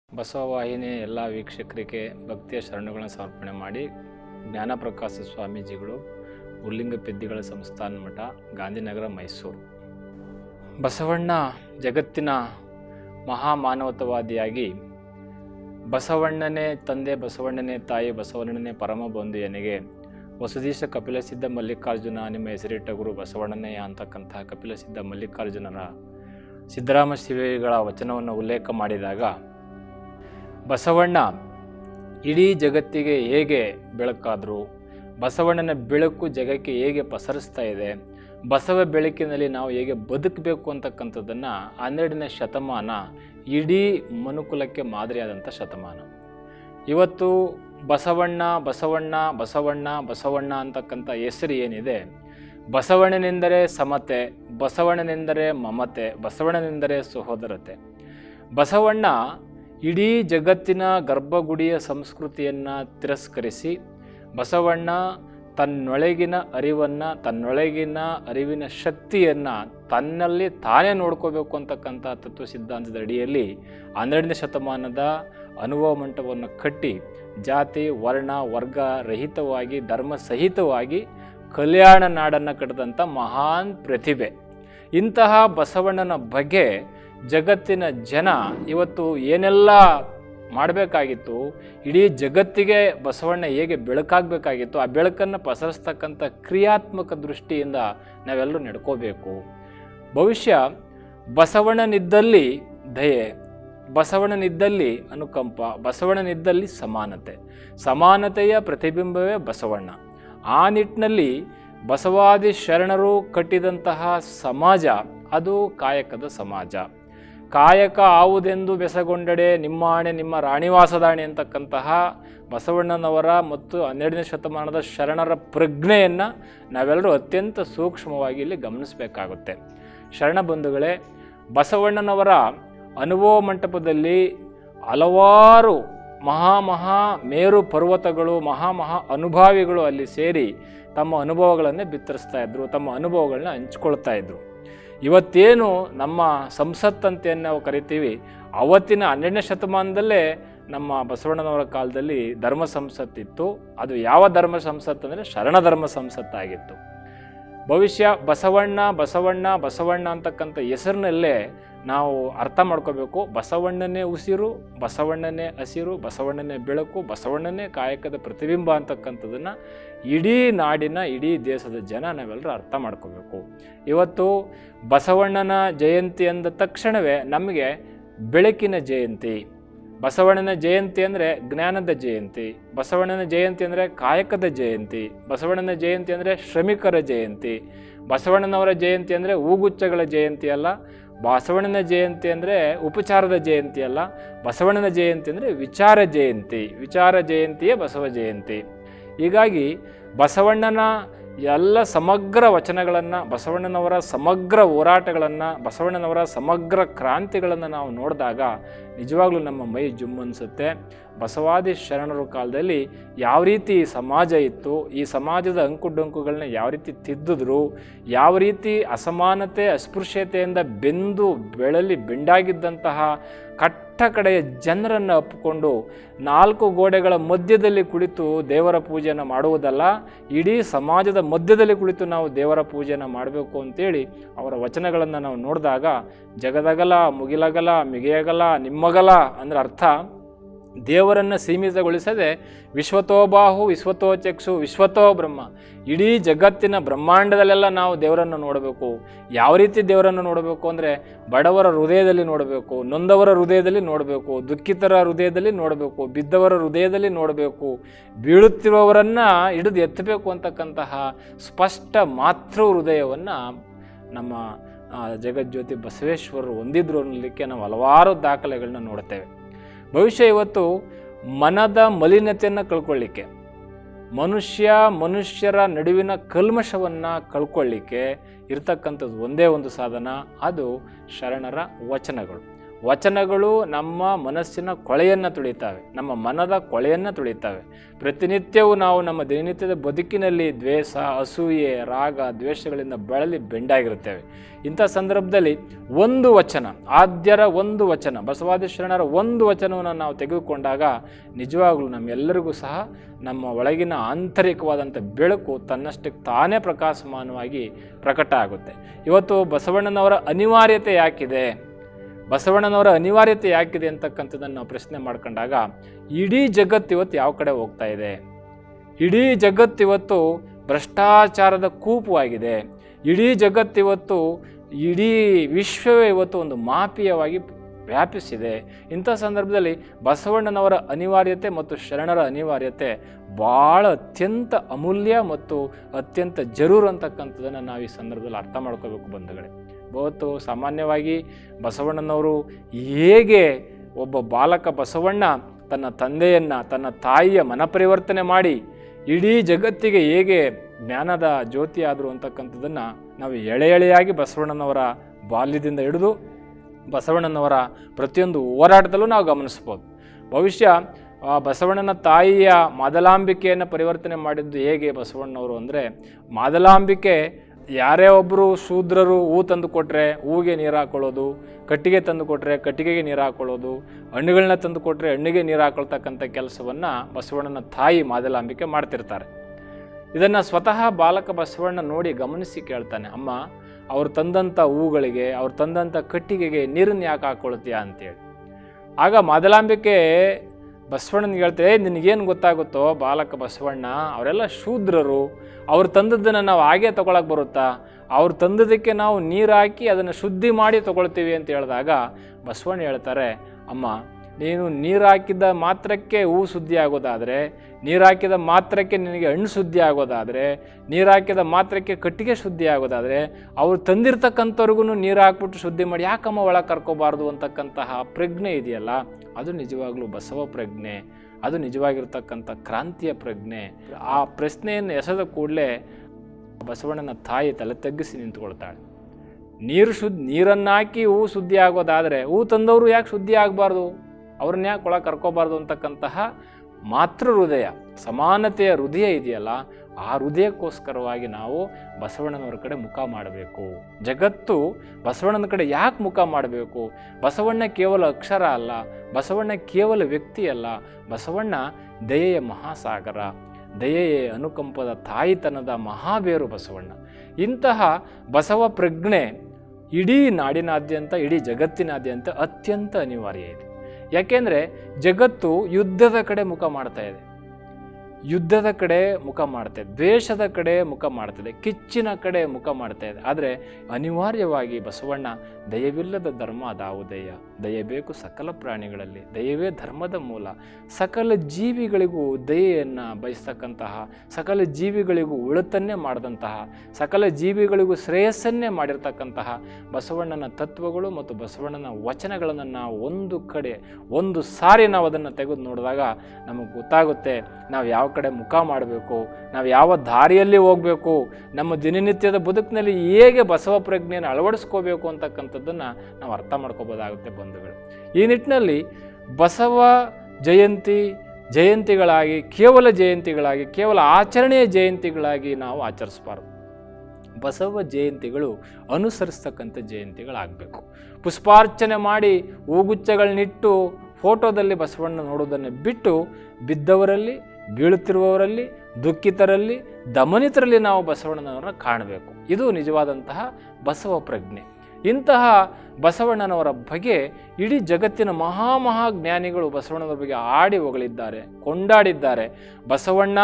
ಬಸವವಾಹಿನಿ ಎಲ್ಲ ವೀಕ್ಷಕರಿಗೆ ಭಕ್ತಿಯ ಶರಣುಗಳನ್ನು ಸಮರ್ಪಣೆ ಮಾಡಿ ಜ್ಞಾನಪ್ರಕಾಶ ಸ್ವಾಮೀಜಿಗಳು ಉರ್ಲಿಂಗ ಪೆದ್ದಿಗಳ ಸಂಸ್ಥಾನ ಮಠ ಗಾಂಧಿನಗರ ಮೈಸೂರು ಬಸವಣ್ಣ ಜಗತ್ತಿನ ಮಹಾಮಾನವತವಾದಿಯಾಗಿ ಬಸವಣ್ಣನೇ ತಂದೆ ಬಸವಣ್ಣನೇ ತಾಯಿ ಬಸವಣ್ಣನೇ ಪರಮ ಬಂಧು ಎನೆಗೆ ವಸುದೀಶ ಕಪಿಲಸಿದ್ಧ ಮಲ್ಲಿಕಾರ್ಜುನ ನಿಮ್ಮ ಹೆಸರಿಟ್ಟ ಗುರು ಬಸವಣ್ಣನೆಯ ಅಂತಕ್ಕಂತಹ ಕಪಿಲಸಿದ್ಧ ಮಲ್ಲಿಕಾರ್ಜುನರ ಸಿದ್ದರಾಮ ಶಿವೆಗಳ ವಚನವನ್ನು ಉಲ್ಲೇಖ ಮಾಡಿದಾಗ ಬಸವಣ್ಣ ಇಡೀ ಜಗತ್ತಿಗೆ ಹೇಗೆ ಬೆಳಕಾದರು ಬಸವಣ್ಣನ ಬೆಳಕು ಜಗಕ್ಕೆ ಹೇಗೆ ಪಸರಿಸ್ತಾ ಇದೆ ಬಸವ ಬೆಳಕಿನಲ್ಲಿ ನಾವು ಹೇಗೆ ಬದುಕಬೇಕು ಅಂತಕ್ಕಂಥದ್ದನ್ನು ಹನ್ನೆರಡನೇ ಶತಮಾನ ಇಡೀ ಮನುಕುಲಕ್ಕೆ ಮಾದರಿಯಾದಂಥ ಶತಮಾನ ಇವತ್ತು ಬಸವಣ್ಣ ಬಸವಣ್ಣ ಬಸವಣ್ಣ ಬಸವಣ್ಣ ಅಂತಕ್ಕಂಥ ಹೆಸರು ಏನಿದೆ ಬಸವಣ್ಣನೆಂದರೆ ಸಮತೆ ಬಸವಣ್ಣನೆಂದರೆ ಮಮತೆ ಬಸವಣ್ಣನೆಂದರೆ ಸಹೋದರತೆ ಬಸವಣ್ಣ ಇಡೀ ಜಗತ್ತಿನ ಗರ್ಭಗುಡಿಯ ಸಂಸ್ಕೃತಿಯನ್ನು ತಿರಸ್ಕರಿಸಿ ಬಸವಣ್ಣ ತನ್ನೊಳಗಿನ ಅರಿವನ್ನು ತನ್ನೊಳಗಿನ ಅರಿವಿನ ಶಕ್ತಿಯನ್ನು ತನ್ನಲ್ಲಿ ತಾನೇ ನೋಡ್ಕೋಬೇಕು ಅಂತಕ್ಕಂಥ ತತ್ವ ಸಿದ್ಧಾಂತದ ಅಡಿಯಲ್ಲಿ ಹನ್ನೆರಡನೇ ಶತಮಾನದ ಅನುಭವ ಮಂಟಪವನ್ನು ಕಟ್ಟಿ ಜಾತಿ ವರ್ಣ ವರ್ಗ ರಹಿತವಾಗಿ ಧರ್ಮ ಸಹಿತವಾಗಿ ಕಲ್ಯಾಣ ನಾಡನ್ನು ಕಟ್ಟಿದಂಥ ಮಹಾನ್ ಪ್ರತಿಭೆ ಇಂತಹ ಬಸವಣ್ಣನ ಬಗ್ಗೆ ಜಗತ್ತಿನ ಜನ ಇವತ್ತು ಏನೆಲ್ಲ ಮಾಡಬೇಕಾಗಿತ್ತು ಇಡೀ ಜಗತ್ತಿಗೆ ಬಸವಣ್ಣ ಹೇಗೆ ಬೆಳಕಾಗಬೇಕಾಗಿತ್ತು ಆ ಬೆಳಕನ್ನು ಪಸರಿಸ್ತಕ್ಕಂಥ ಕ್ರಿಯಾತ್ಮಕ ದೃಷ್ಟಿಯಿಂದ ನಾವೆಲ್ಲರೂ ನಡ್ಕೋಬೇಕು ಭವಿಷ್ಯ ಬಸವಣ್ಣನಿದ್ದಲ್ಲಿ ದಯೆ ಬಸವಣ್ಣನಿದ್ದಲ್ಲಿ ಅನುಕಂಪ ಬಸವಣ್ಣನಿದ್ದಲ್ಲಿ ಸಮಾನತೆ ಸಮಾನತೆಯ ಪ್ರತಿಬಿಂಬವೇ ಬಸವಣ್ಣ ಆ ನಿಟ್ಟಿನಲ್ಲಿ ಬಸವಾದಿ ಶರಣರು ಕಟ್ಟಿದಂತಹ ಸಮಾಜ ಅದು ಕಾಯಕದ ಸಮಾಜ ಕಾಯಕ ಆವುದೆಂದು ಬೆಸಗೊಂಡಡೆ ನಿಮ್ಮಾಣೆ ನಿಮ್ಮ ರಾಣಿವಾಸದಾಣೆ ಅಂತಕ್ಕಂತಹ ಬಸವಣ್ಣನವರ ಮತ್ತು ಹನ್ನೆರಡನೇ ಶತಮಾನದ ಶರಣರ ಪ್ರಜ್ಞೆಯನ್ನು ನಾವೆಲ್ಲರೂ ಅತ್ಯಂತ ಸೂಕ್ಷ್ಮವಾಗಿ ಇಲ್ಲಿ ಗಮನಿಸಬೇಕಾಗುತ್ತೆ ಶರಣ ಬಂಧುಗಳೇ ಬಸವಣ್ಣನವರ ಅನುಭವ ಮಂಟಪದಲ್ಲಿ ಹಲವಾರು ಮಹಾ ಮಹಾ ಮೇರು ಪರ್ವತಗಳು ಮಹಾ ಮಹಾ ಅನುಭಾವಿಗಳು ಅಲ್ಲಿ ಸೇರಿ ತಮ್ಮ ಅನುಭವಗಳನ್ನೇ ಬಿತ್ತರಿಸ್ತಾ ಇದ್ದರು ತಮ್ಮ ಅನುಭವಗಳನ್ನ ಹಂಚ್ಕೊಳ್ತಾ ಇದ್ದರು ಇವತ್ತೇನು ನಮ್ಮ ಸಂಸತ್ ಅಂತ ಏನು ನಾವು ಕರಿತೀವಿ ಅವತ್ತಿನ ಹನ್ನೆರಡನೇ ಶತಮಾನದಲ್ಲೇ ನಮ್ಮ ಬಸವಣ್ಣನವರ ಕಾಲದಲ್ಲಿ ಧರ್ಮ ಸಂಸತ್ತಿತ್ತು ಅದು ಯಾವ ಧರ್ಮ ಸಂಸತ್ ಅಂದರೆ ಶರಣ ಧರ್ಮ ಸಂಸತ್ತಾಗಿತ್ತು ಭವಿಷ್ಯ ಬಸವಣ್ಣ ಬಸವಣ್ಣ ಬಸವಣ್ಣ ಅಂತಕ್ಕಂಥ ಹೆಸರಿನಲ್ಲೇ ನಾವು ಅರ್ಥ ಮಾಡ್ಕೋಬೇಕು ಬಸವಣ್ಣನೇ ಉಸಿರು ಬಸವಣ್ಣನೇ ಹಸಿರು ಬಸವಣ್ಣನೇ ಬೆಳಕು ಬಸವಣ್ಣನೇ ಕಾಯಕದ ಪ್ರತಿಬಿಂಬ ಅಂತಕ್ಕಂಥದ್ದನ್ನು ಇಡೀ ನಾಡಿನ ಇಡೀ ದೇಶದ ಜನ ನಾವೆಲ್ಲರೂ ಅರ್ಥ ಮಾಡ್ಕೋಬೇಕು ಇವತ್ತು ಬಸವಣ್ಣನ ಜಯಂತಿ ಅಂದ ತಕ್ಷಣವೇ ನಮಗೆ ಬೆಳಕಿನ ಜಯಂತಿ ಬಸವಣ್ಣನ ಜಯಂತಿ ಅಂದರೆ ಜ್ಞಾನದ ಜಯಂತಿ ಬಸವಣ್ಣನ ಜಯಂತಿ ಅಂದರೆ ಕಾಯಕದ ಜಯಂತಿ ಬಸವಣ್ಣನ ಜಯಂತಿ ಅಂದರೆ ಶ್ರಮಿಕರ ಜಯಂತಿ ಬಸವಣ್ಣನವರ ಜಯಂತಿ ಅಂದರೆ ಹೂಗುಚ್ಚಗಳ ಜಯಂತಿ ಅಲ್ಲ ಬಸವಣ್ಣನ ಜಯಂತಿ ಅಂದರೆ ಉಪಚಾರದ ಜಯಂತಿ ಅಲ್ಲ ಬಸವಣ್ಣನ ಜಯಂತಿ ಅಂದರೆ ವಿಚಾರ ಜಯಂತಿ ವಿಚಾರ ಜಯಂತಿಯೇ ಬಸವ ಜಯಂತಿ ಹೀಗಾಗಿ ಬಸವಣ್ಣನ ಎಲ್ಲ ಸಮಗ್ರ ವಚನಗಳನ್ನು ಬಸವಣ್ಣನವರ ಸಮಗ್ರ ಹೋರಾಟಗಳನ್ನು ಬಸವಣ್ಣನವರ ಸಮಗ್ರ ಕ್ರಾಂತಿಗಳನ್ನು ನಾವು ನೋಡಿದಾಗ ನಿಜವಾಗ್ಲೂ ನಮ್ಮ ಮೈ ಜುಮ್ ಅನಿಸುತ್ತೆ ಬಸವಾದಿ ಶರಣರ ಕಾಲದಲ್ಲಿ ಯಾವ ರೀತಿ ಈ ಸಮಾಜ ಇತ್ತು ಈ ಸಮಾಜದ ಅಂಕುಡೊಂಕುಗಳನ್ನ ಯಾವ ರೀತಿ ತಿದ್ದಿದ್ರು ಯಾವ ರೀತಿ ಅಸಮಾನತೆ ಅಸ್ಪೃಶ್ಯತೆಯಿಂದ ಬೆಂದು ಬೆಳಲಿ ಬೆಂಡಾಗಿದ್ದಂತಹ ಕಟ್ಟ ಕಡೆಯ ಜನರನ್ನು ಅಪ್ಪಿಕೊಂಡು ನಾಲ್ಕು ಗೋಡೆಗಳ ಮಧ್ಯದಲ್ಲಿ ಕುಳಿತು ದೇವರ ಪೂಜೆಯನ್ನು ಮಾಡುವುದಲ್ಲ ಇಡೀ ಸಮಾಜದ ಮಧ್ಯದಲ್ಲಿ ಕುಳಿತು ನಾವು ದೇವರ ಪೂಜೆಯನ್ನು ಮಾಡಬೇಕು ಅಂತೇಳಿ ಅವರ ವಚನಗಳನ್ನು ನಾವು ನೋಡಿದಾಗ ಜಗದಗಲ ಮುಗಿಲಗಲ ಮಿಗೆಯಗಲ ನಿಮ್ಮಗಲ ಅಂದ್ರೆ ಅರ್ಥ ದೇವರನ್ನು ಸೀಮಿತಗೊಳಿಸದೆ ವಿಶ್ವತೋಬಾಹು ವಿಶ್ವತೋ ಚಕ್ಷು ವಿಶ್ವತೋ ಬ್ರಹ್ಮ ಇಡೀ ಜಗತ್ತಿನ ಬ್ರಹ್ಮಾಂಡದಲ್ಲೆಲ್ಲ ನಾವು ದೇವರನ್ನು ನೋಡಬೇಕು ಯಾವ ರೀತಿ ದೇವರನ್ನು ನೋಡಬೇಕು ಅಂದರೆ ಬಡವರ ಹೃದಯದಲ್ಲಿ ನೋಡಬೇಕು ನೊಂದವರ ಹೃದಯದಲ್ಲಿ ನೋಡಬೇಕು ದುಃಖಿತರ ಹೃದಯದಲ್ಲಿ ನೋಡಬೇಕು ಬಿದ್ದವರ ಹೃದಯದಲ್ಲಿ ನೋಡಬೇಕು ಬೀಳುತ್ತಿರುವವರನ್ನು ಹಿಡಿದು ಎತ್ತಬೇಕು ಅಂತಕ್ಕಂತಹ ಸ್ಪಷ್ಟ ಮಾತೃ ಹೃದಯವನ್ನು ನಮ್ಮ ಆ, ಜಗಜ್ಯೋತಿ ಬಸವೇಶ್ವರರು ಹೊಂದಿದ್ರು ಅನ್ನಲಿಕ್ಕೆ ನಾವು ಹಲವಾರು ದಾಖಲೆಗಳನ್ನ ನೋಡ್ತೇವೆ ಭವಿಷ್ಯ ಇವತ್ತು ಮನದ ಮಲಿನತೆಯನ್ನು ಕಳ್ಕೊಳ್ಳಿಕ್ಕೆ ಮನುಷ್ಯ ಮನುಷ್ಯರ ನಡುವಿನ ಕಲ್ಮಶವನ್ನು ಕಳ್ಕೊಳ್ಳಿಕ್ಕೆ ಇರ್ತಕ್ಕಂಥದ್ದು ಒಂದೇ ಒಂದು ಸಾಧನ ಅದು ಶರಣರ ವಚನಗಳು ವಚನಗಳು ನಮ್ಮ ಮನಸ್ಸಿನ ಕೊಳೆಯನ್ನು ತುಳಿತಾವೆ ನಮ್ಮ ಮನದ ಕೊಳೆಯನ್ನು ತುಳಿತಾವೆ ಪ್ರತಿನಿತ್ಯವೂ ನಾವು ನಮ್ಮ ದಿನನಿತ್ಯದ ಬದುಕಿನಲ್ಲಿ ದ್ವೇಷ ಅಸೂಯೆ ರಾಗ ದ್ವೇಷಗಳಿಂದ ಬಳಲಿ ಬೆಂಡಾಗಿರುತ್ತೇವೆ ಇಂಥ ಸಂದರ್ಭದಲ್ಲಿ ಒಂದು ವಚನ ಆದ್ಯರ ಒಂದು ವಚನ ಬಸವಾದಿ ಶರಣರ ಒಂದು ವಚನವನ್ನು ನಾವು ತೆಗೆದುಕೊಂಡಾಗ ನಿಜವಾಗ್ಲೂ ನಮ್ಮೆಲ್ಲರಿಗೂ ಸಹ ನಮ್ಮ ಒಳಗಿನ ಆಂತರಿಕವಾದಂಥ ಬೆಳಕು ತನ್ನಷ್ಟಕ್ಕೆ ತಾನೇ ಪ್ರಕಾಶಮಾನವಾಗಿ ಪ್ರಕಟ ಆಗುತ್ತೆ ಇವತ್ತು ಬಸವಣ್ಣನವರ ಅನಿವಾರ್ಯತೆ ಯಾಕಿದೆ ಬಸವಣ್ಣನವರ ಅನಿವಾರ್ಯತೆ ಯಾಕಿದೆ ಅಂತಕ್ಕಂಥದ್ದನ್ನು ನಾವು ಪ್ರಶ್ನೆ ಮಾಡ್ಕೊಂಡಾಗ ಇಡೀ ಜಗತ್ತು ಇವತ್ತು ಯಾವ ಕಡೆ ಹೋಗ್ತಾ ಇದೆ ಇಡೀ ಜಗತ್ತಿವತ್ತು ಭ್ರಷ್ಟಾಚಾರದ ಕೂಪವಾಗಿದೆ ಇಡೀ ಜಗತ್ತಿವತ್ತು ಇಡೀ ವಿಶ್ವವೇ ಇವತ್ತು ಒಂದು ಮಾಪೀಯವಾಗಿ ವ್ಯಾಪಿಸಿದೆ ಇಂಥ ಸಂದರ್ಭದಲ್ಲಿ ಬಸವಣ್ಣನವರ ಅನಿವಾರ್ಯತೆ ಮತ್ತು ಶರಣರ ಅನಿವಾರ್ಯತೆ ಭಾಳ ಅತ್ಯಂತ ಅಮೂಲ್ಯ ಮತ್ತು ಅತ್ಯಂತ ಜರೂರು ಅಂತಕ್ಕಂಥದ್ದನ್ನು ನಾವು ಈ ಸಂದರ್ಭದಲ್ಲಿ ಅರ್ಥ ಮಾಡ್ಕೋಬೇಕು ಬಂಧುಗಳೇ ಇವತ್ತು ಸಾಮಾನ್ಯವಾಗಿ ಬಸವಣ್ಣನವರು ಹೇಗೆ ಒಬ್ಬ ಬಾಲಕ ಬಸವಣ್ಣ ತನ್ನ ತಂದೆಯನ್ನು ತನ್ನ ತಾಯಿಯ ಮನಪರಿವರ್ತನೆ ಮಾಡಿ ಇಡೀ ಜಗತ್ತಿಗೆ ಹೇಗೆ ಜ್ಞಾನದ ಜ್ಯೋತಿ ಆದರು ಅಂತಕ್ಕಂಥದ್ದನ್ನು ನಾವು ಎಳೆ ಎಳೆಯಾಗಿ ಬಸವಣ್ಣನವರ ಬಾಲ್ಯದಿಂದ ಹಿಡಿದು ಬಸವಣ್ಣನವರ ಪ್ರತಿಯೊಂದು ಹೋರಾಟದಲ್ಲೂ ನಾವು ಗಮನಿಸ್ಬೋದು ಭವಿಷ್ಯ ಆ ಬಸವಣ್ಣನ ತಾಯಿಯ ಮಾದಲಾಂಬಿಕೆಯನ್ನು ಪರಿವರ್ತನೆ ಮಾಡಿದ್ದು ಹೇಗೆ ಬಸವಣ್ಣವರು ಅಂದರೆ ಮಾದಲಾಂಬಿಕೆ ಯಾರೇ ಒಬ್ಬರು ಶೂದ್ರರು ಹೂ ತಂದು ಕೊಟ್ಟರೆ ಹೂಗೆ ನೀರು ಹಾಕೊಳ್ಳೋದು ಕಟ್ಟಿಗೆ ತಂದು ಕೊಟ್ಟರೆ ಕಟ್ಟಿಗೆಗೆ ನೀರು ಹಾಕೊಳ್ಳೋದು ಹಣ್ಣುಗಳನ್ನ ತಂದು ಕೊಟ್ಟರೆ ಹಣ್ಣಿಗೆ ನೀರು ಹಾಕೊಳ್ತಕ್ಕಂಥ ಕೆಲಸವನ್ನು ಬಸವಣ್ಣನ ತಾಯಿ ಮಾದಲಾಂಬಿಕೆ ಮಾಡ್ತಿರ್ತಾರೆ ಇದನ್ನು ಸ್ವತಃ ಬಾಲಕ ಬಸವಣ್ಣ ನೋಡಿ ಗಮನಿಸಿ ಕೇಳ್ತಾನೆ ಅಮ್ಮ ಅವ್ರು ತಂದಂಥ ಹೂಗಳಿಗೆ ಅವ್ರು ತಂದಂಥ ಕಟ್ಟಿಗೆಗೆ ನೀರನ್ನು ಯಾಕೆ ಹಾಕ್ಕೊಳ್ತೀಯಾ ಅಂತೇಳಿ ಆಗ ಮಾದಲಾಂಬಿಕೆ ಬಸವಣ್ಣನಿಗೆ ಹೇಳ್ತಾರೆ "ಏ, ನಿನಗೇನು ಗೊತ್ತಾಗುತ್ತೋ ಬಾಲಕ ಬಸವಣ್ಣ ಅವರೆಲ್ಲ ಶೂದ್ರರು ಅವ್ರು ತಂದದ್ದನ್ನು ನಾವು ಹಾಗೆ ತೊಗೊಳಕ್ಕೆ ಬರುತ್ತಾ ಅವ್ರು ತಂದದಕ್ಕೆ ನಾವು ನೀರು ಹಾಕಿ ಅದನ್ನು ಶುದ್ಧಿ ಮಾಡಿ ತೊಗೊಳ್ತೀವಿ ಅಂತ ಹೇಳಿದಾಗ ಬಸವಣ್ಣ ಹೇಳ್ತಾರೆ ಅಮ್ಮ ನೀನು ನೀರು ಹಾಕಿದ ಮಾತ್ರಕ್ಕೆ ಹೂ ಶುದ್ಧಿ ಆಗೋದಾದರೆ ನೀರು ಹಾಕಿದ ಮಾತ್ರಕ್ಕೆ ನಿನಗೆ ಹಣ್ಣು ಶುದ್ಧಿ ಆಗೋದಾದರೆ ನೀರು ಹಾಕಿದ ಮಾತ್ರಕ್ಕೆ ಕಟ್ಟಿಗೆ ಶುದ್ಧಿ ಆಗೋದಾದರೆ ಅವ್ರು ತಂದಿರ್ತಕ್ಕಂಥವ್ರಿಗೂ ನೀರು ಹಾಕ್ಬಿಟ್ಟು ಶುದ್ಧಿ ಮಾಡಿ ಯಾಕಮ್ಮ ಒಳಗೆ ಕರ್ಕೋಬಾರ್ದು ಅಂತಕ್ಕಂತಹ ಪ್ರಜ್ಞೆ ಇದೆಯಲ್ಲ ಅದು ನಿಜವಾಗ್ಲೂ ಬಸವ ಪ್ರಜ್ಞೆ ಅದು ನಿಜವಾಗಿರ್ತಕ್ಕಂಥ ಕ್ರಾಂತಿಯ ಪ್ರಜ್ಞೆ ಆ ಪ್ರಶ್ನೆಯನ್ನು ಎಸೆದ ಕೂಡಲೇ ಬಸವಣ್ಣನ ತಾಯಿ ತಲೆ ತಗ್ಗಿಸಿ ನಿಂತ್ಕೊಳ್ತಾಳೆ ನೀರು ಶುದ್ಧ ನೀರನ್ನು ಹಾಕಿ ಹೂ ಶುದ್ಧಿ ಆಗೋದಾದರೆ ಹೂ ತಂದವರು ಯಾಕೆ ಶುದ್ಧಿ ಆಗಬಾರ್ದು ಅವ್ರನ್ನ ಯಾಕೆ ಒಳಗೆ ಕರ್ಕೋಬಾರ್ದು ಅಂತಕ್ಕಂತಹ ಮಾತೃ ಹೃದಯ ಸಮಾನತೆಯ ಹೃದಯ ಇದೆಯಲ್ಲ ಆ ಹೃದಯಕ್ಕೋಸ್ಕರವಾಗಿ ನಾವು ಬಸವಣ್ಣನವರ ಕಡೆ ಮುಖ ಮಾಡಬೇಕು ಜಗತ್ತು ಬಸವಣ್ಣನ ಕಡೆ ಯಾಕೆ ಮುಖ ಮಾಡಬೇಕು ಬಸವಣ್ಣ ಕೇವಲ ಅಕ್ಷರ ಅಲ್ಲ ಬಸವಣ್ಣ ಕೇವಲ ವ್ಯಕ್ತಿ ಅಲ್ಲ ಬಸವಣ್ಣ ದಯೆಯ ಮಹಾಸಾಗರ ದಯೆಯೇ ಅನುಕಂಪದ ತಾಯಿತನದ ಮಹಾಬೇರು ಬಸವಣ್ಣ ಇಂತಹ ಬಸವ ಪ್ರಜ್ಞೆ ಇಡೀ ನಾಡಿನಾದ್ಯಂತ ಇಡೀ ಜಗತ್ತಿನಾದ್ಯಂತ ಅತ್ಯಂತ ಅನಿವಾರ್ಯ ಇದೆ ಯಾಕೆಂದರೆ ಜಗತ್ತು ಯುದ್ಧದ ಕಡೆ ಮುಖ ಮಾಡ್ತಾ ಇದೆ ಯುದ್ಧದ ಕಡೆ ಮುಖ ಮಾಡ್ತಾ ಇದೆ ದ್ವೇಷದ ಕಡೆ ಮುಖ ಮಾಡ್ತದೆ ಕಿಚ್ಚಿನ ಕಡೆ ಮುಖ ಮಾಡ್ತಾ ಇದೆ ಆದರೆ ಅನಿವಾರ್ಯವಾಗಿ ಬಸವಣ್ಣ ದಯವಿಲ್ಲದ ಧರ್ಮ ಅದಾವುದಯ್ಯ ದಯೆ ಬೇಕು ಸಕಲ ಪ್ರಾಣಿಗಳಲ್ಲಿ ದಯವೇ ಧರ್ಮದ ಮೂಲ ಸಕಲ ಜೀವಿಗಳಿಗೂ ದಯೆಯನ್ನು ಬಯಸ್ತಕ್ಕಂತಹ ಸಕಲ ಜೀವಿಗಳಿಗೂ ಉಳಿತನ್ನೇ ಮಾಡಿದಂತಹ ಸಕಲ ಜೀವಿಗಳಿಗೂ ಶ್ರೇಯಸ್ಸನ್ನೇ ಮಾಡಿರ್ತಕ್ಕಂತಹ ಬಸವಣ್ಣನ ತತ್ವಗಳು ಮತ್ತು ಬಸವಣ್ಣನ ವಚನಗಳನ್ನು ನಾವು ಒಂದು ಕಡೆ ಒಂದು ಸಾರಿ ನಾವು ಅದನ್ನು ತೆಗೆದು ನೋಡಿದಾಗ ನಮಗೆ ಗೊತ್ತಾಗುತ್ತೆ ನಾವು ಯಾವ ಕಡೆ ಮುಖ ಮಾಡಬೇಕು ನಾವು ಯಾವ ದಾರಿಯಲ್ಲಿ ಹೋಗಬೇಕು ನಮ್ಮ ದಿನನಿತ್ಯದ ಬದುಕಿನಲ್ಲಿ ಹೇಗೆ ಬಸವ ಪ್ರಜ್ಞೆಯನ್ನು ಅಳವಡಿಸ್ಕೋಬೇಕು ಅಂತಕ್ಕಂಥದ್ದನ್ನು ನಾವು ಅರ್ಥ ಮಾಡ್ಕೋಬೋದಾಗುತ್ತೆ ಬಂಧುಗಳು ಈ ನಿಟ್ಟಿನಲ್ಲಿ ಬಸವ ಜಯಂತಿ ಜಯಂತಿಗಳಾಗಿ ಕೇವಲ ಜಯಂತಿಗಳಾಗಿ ಕೇವಲ ಆಚರಣೆಯ ಜಯಂತಿಗಳಾಗಿ ನಾವು ಆಚರಿಸಬಾರ್ದು ಬಸವ ಜಯಂತಿಗಳು ಅನುಸರಿಸ್ತಕ್ಕಂಥ ಜಯಂತಿಗಳಾಗಬೇಕು ಪುಷ್ಪಾರ್ಚನೆ ಮಾಡಿ ಹೂಗುಚ್ಛಗಳನ್ನಿಟ್ಟು ಫೋಟೋದಲ್ಲಿ ಬಸವಣ್ಣ ನೋಡೋದನ್ನು ಬಿಟ್ಟು ಬಿದ್ದವರಲ್ಲಿ ಬೀಳುತ್ತಿರುವವರಲ್ಲಿ ದುಃಖಿತರಲ್ಲಿ ದಮನಿತರಲ್ಲಿ ನಾವು ಬಸವಣ್ಣನವರನ್ನ ಕಾಣಬೇಕು ಇದು ನಿಜವಾದಂತಹ ಬಸವ ಪ್ರಜ್ಞೆ ಇಂತಹ ಬಸವಣ್ಣನವರ ಬಗ್ಗೆ ಇಡೀ ಜಗತ್ತಿನ ಮಹಾ ಮಹಾ ಜ್ಞಾನಿಗಳು ಬಸವಣ್ಣನವರ ಬಗ್ಗೆ ಆಡಿ ಹೊಗಳಿದ್ದಾರೆ ಕೊಂಡಾಡಿದ್ದಾರೆ ಬಸವಣ್ಣ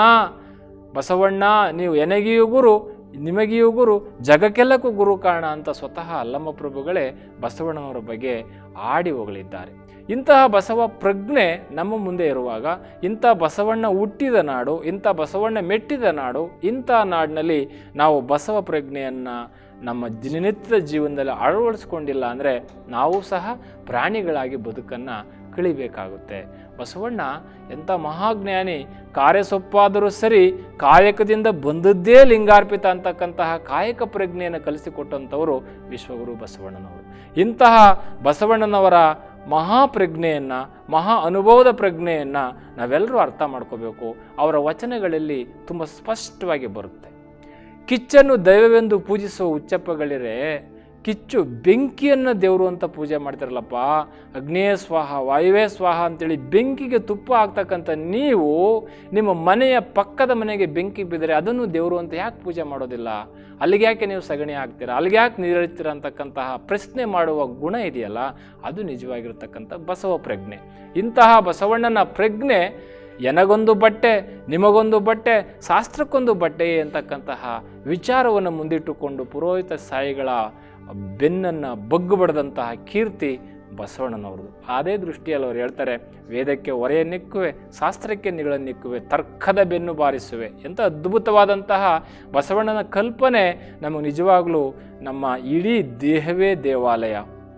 ಬಸವಣ್ಣ ನೀವು ಎನಗಿಯೂ ಗುರು ನಿಮಗಿಯೂ ಗುರು ಜಗಕ್ಕೆಲ್ಲಕ್ಕೂ ಗುರು ಕಾರಣ ಅಂತ ಸ್ವತಃ ಅಲ್ಲಮ್ಮ ಪ್ರಭುಗಳೇ ಬಸವಣ್ಣನವರ ಬಗ್ಗೆ ಆಡಿ ಹೊಗಳಿದ್ದಾರೆ ಇಂತಹ ಬಸವ ಪ್ರಜ್ಞೆ ನಮ್ಮ ಮುಂದೆ ಇರುವಾಗ ಇಂಥ ಬಸವಣ್ಣ ಹುಟ್ಟಿದ ನಾಡು ಇಂಥ ಬಸವಣ್ಣ ಮೆಟ್ಟಿದ ನಾಡು ಇಂಥ ನಾಡಿನಲ್ಲಿ ನಾವು ಬಸವ ಪ್ರಜ್ಞೆಯನ್ನು ನಮ್ಮ ದಿನನಿತ್ಯದ ಜೀವನದಲ್ಲಿ ಅಳವಡಿಸ್ಕೊಂಡಿಲ್ಲ ಅಂದರೆ ನಾವು ಸಹ ಪ್ರಾಣಿಗಳಾಗಿ ಬದುಕನ್ನು ಕಳಿಬೇಕಾಗುತ್ತೆ ಬಸವಣ್ಣ ಎಂಥ ಮಹಾಜ್ಞಾನಿ ಕಾರ್ಯಸೊಪ್ಪಾದರೂ ಸರಿ ಕಾಯಕದಿಂದ ಬಂದದ್ದೇ ಲಿಂಗಾರ್ಪಿತ ಅಂತಕ್ಕಂತಹ ಕಾಯಕ ಪ್ರಜ್ಞೆಯನ್ನು ಕಲಿಸಿಕೊಟ್ಟಂಥವರು ವಿಶ್ವಗುರು ಬಸವಣ್ಣನವರು ಇಂತಹ ಬಸವಣ್ಣನವರ ಮಹಾಪ್ರಜ್ಞೆಯನ್ನು ಮಹಾ ಅನುಭವದ ಪ್ರಜ್ಞೆಯನ್ನು ನಾವೆಲ್ಲರೂ ಅರ್ಥ ಮಾಡ್ಕೋಬೇಕು ಅವರ ವಚನಗಳಲ್ಲಿ ತುಂಬ ಸ್ಪಷ್ಟವಾಗಿ ಬರುತ್ತೆ ಕಿಚ್ಚನ್ನು ದೈವವೆಂದು ಪೂಜಿಸುವ ಉಚ್ಚಪ್ಪಗಳಿರೆ ಕಿಚ್ಚು ಬೆಂಕಿಯನ್ನು ದೇವರು ಅಂತ ಪೂಜೆ ಮಾಡ್ತಿರಲ್ಲಪ್ಪ ಅಗ್ನೇಯ ಸ್ವಾಹ ವಾಯುವೇ ಸ್ವಾಹ ಅಂತೇಳಿ ಬೆಂಕಿಗೆ ತುಪ್ಪ ಹಾಕ್ತಕ್ಕಂಥ ನೀವು ನಿಮ್ಮ ಮನೆಯ ಪಕ್ಕದ ಮನೆಗೆ ಬೆಂಕಿ ಬಿದ್ದರೆ ಅದನ್ನು ದೇವರು ಅಂತ ಯಾಕೆ ಪೂಜೆ ಮಾಡೋದಿಲ್ಲ ಅಲ್ಲಿಗೆ ಯಾಕೆ ನೀವು ಸಗಣಿ ಹಾಕ್ತೀರಾ ಅಲ್ಲಿಗೆ ಯಾಕೆ ನೀರಿಡ್ತೀರಾ ಅಂತಕ್ಕಂತಹ ಪ್ರಶ್ನೆ ಮಾಡುವ ಗುಣ ಇದೆಯಲ್ಲ ಅದು ನಿಜವಾಗಿರ್ತಕ್ಕಂಥ ಬಸವ ಪ್ರಜ್ಞೆ ಇಂತಹ ಬಸವಣ್ಣನ ಪ್ರಜ್ಞೆ ಎನಗೊಂದು ಬಟ್ಟೆ ನಿಮಗೊಂದು ಬಟ್ಟೆ ಶಾಸ್ತ್ರಕ್ಕೊಂದು ಬಟ್ಟೆ ಅಂತಕ್ಕಂತಹ ವಿಚಾರವನ್ನು ಮುಂದಿಟ್ಟುಕೊಂಡು ಪುರೋಹಿತ ಸಾಯಿಗಳ ಬೆನ್ನನ್ನು ಬಗ್ಗು ಬಡದಂತಹ ಕೀರ್ತಿ ಬಸವಣ್ಣನವ್ರದ್ದು ಅದೇ ದೃಷ್ಟಿಯಲ್ಲಿ ಅವ್ರು ಹೇಳ್ತಾರೆ ವೇದಕ್ಕೆ ಹೊರೆಯನ್ನಿಕ್ಕುವೆ ಶಾಸ್ತ್ರಕ್ಕೆ ನಿಗಳನ್ನಿಕ್ಕುವೆ ತರ್ಕದ ಬೆನ್ನು ಬಾರಿಸುವೆ ಎಂಥ ಅದ್ಭುತವಾದಂತಹ ಬಸವಣ್ಣನ ಕಲ್ಪನೆ ನಮಗೆ ನಿಜವಾಗಲೂ ನಮ್ಮ ಇಡೀ ದೇಹವೇ ದೇವಾಲಯ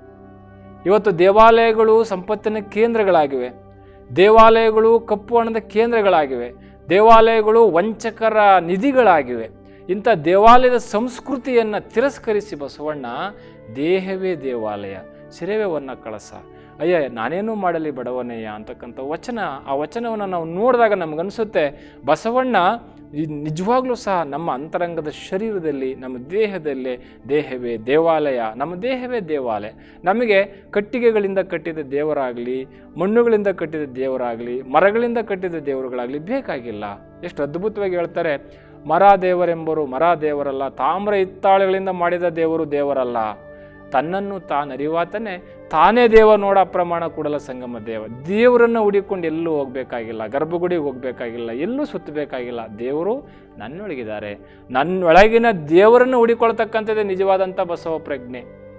ಇವತ್ತು ದೇವಾಲಯಗಳು ಸಂಪತ್ತಿನ ಕೇಂದ್ರಗಳಾಗಿವೆ ದೇವಾಲಯಗಳು ಕಪ್ಪು ಹಣದ ಕೇಂದ್ರಗಳಾಗಿವೆ ದೇವಾಲಯಗಳು ವಂಚಕರ ನಿಧಿಗಳಾಗಿವೆ ಇಂಥ ದೇವಾಲಯದ ಸಂಸ್ಕೃತಿಯನ್ನು ತಿರಸ್ಕರಿಸಿ ಬಸವಣ್ಣ ದೇಹವೇ ದೇವಾಲಯ ಸಿರೆವೇ ವರ್ಣ ಕಳಸ ಅಯ್ಯ ನಾನೇನು ಮಾಡಲಿ ಬಡವನಯ್ಯ ಅಂತಕ್ಕಂಥ ವಚನ ಆ ವಚನವನ್ನು ನಾವು ನೋಡಿದಾಗ ನಮಗನ್ಸುತ್ತೆ ಬಸವಣ್ಣ ಈ ನಿಜವಾಗ್ಲೂ ಸಹ ನಮ್ಮ ಅಂತರಂಗದ ಶರೀರದಲ್ಲಿ ನಮ್ಮ ದೇಹದಲ್ಲಿ ದೇಹವೇ ದೇವಾಲಯ ನಮ್ಮ ದೇಹವೇ ದೇವಾಲಯ ನಮಗೆ ಕಟ್ಟಿಗೆಗಳಿಂದ ಕಟ್ಟಿದ ದೇವರಾಗಲಿ ಮಣ್ಣುಗಳಿಂದ ಕಟ್ಟಿದ ದೇವರಾಗಲಿ ಮರಗಳಿಂದ ಕಟ್ಟಿದ ದೇವರುಗಳಾಗಲಿ ಬೇಕಾಗಿಲ್ಲ ಎಷ್ಟು ಅದ್ಭುತವಾಗಿ ಹೇಳ್ತಾರೆ ಮರ ದೇವರೆಂಬರು ಮರ ದೇವರಲ್ಲ ತಾಮ್ರ ಹಿತ್ತಾಳೆಗಳಿಂದ ಮಾಡಿದ ದೇವರು ದೇವರಲ್ಲ ತನ್ನನ್ನು ತಾನರಿವಾತನೇ ತಾನೇ ದೇವ ನೋಡ ಪ್ರಮಾಣ ಕೂಡಲ ಸಂಗಮ ದೇವ ದೇವರನ್ನು ಹುಡಿಕೊಂಡು ಎಲ್ಲೂ ಹೋಗಬೇಕಾಗಿಲ್ಲ ಗರ್ಭಗುಡಿಗೆ ಹೋಗಬೇಕಾಗಿಲ್ಲ ಎಲ್ಲೂ ಸುತ್ತಬೇಕಾಗಿಲ್ಲ ದೇವರು ನನ್ನೊಳಗಿದ್ದಾರೆ ನನ್ನೊಳಗಿನ ದೇವರನ್ನು ಹುಡಿಕೊಳ್ತಕ್ಕಂಥದ್ದೇ ನಿಜವಾದಂಥ ಬಸವ ಪ್ರಜ್ಞೆ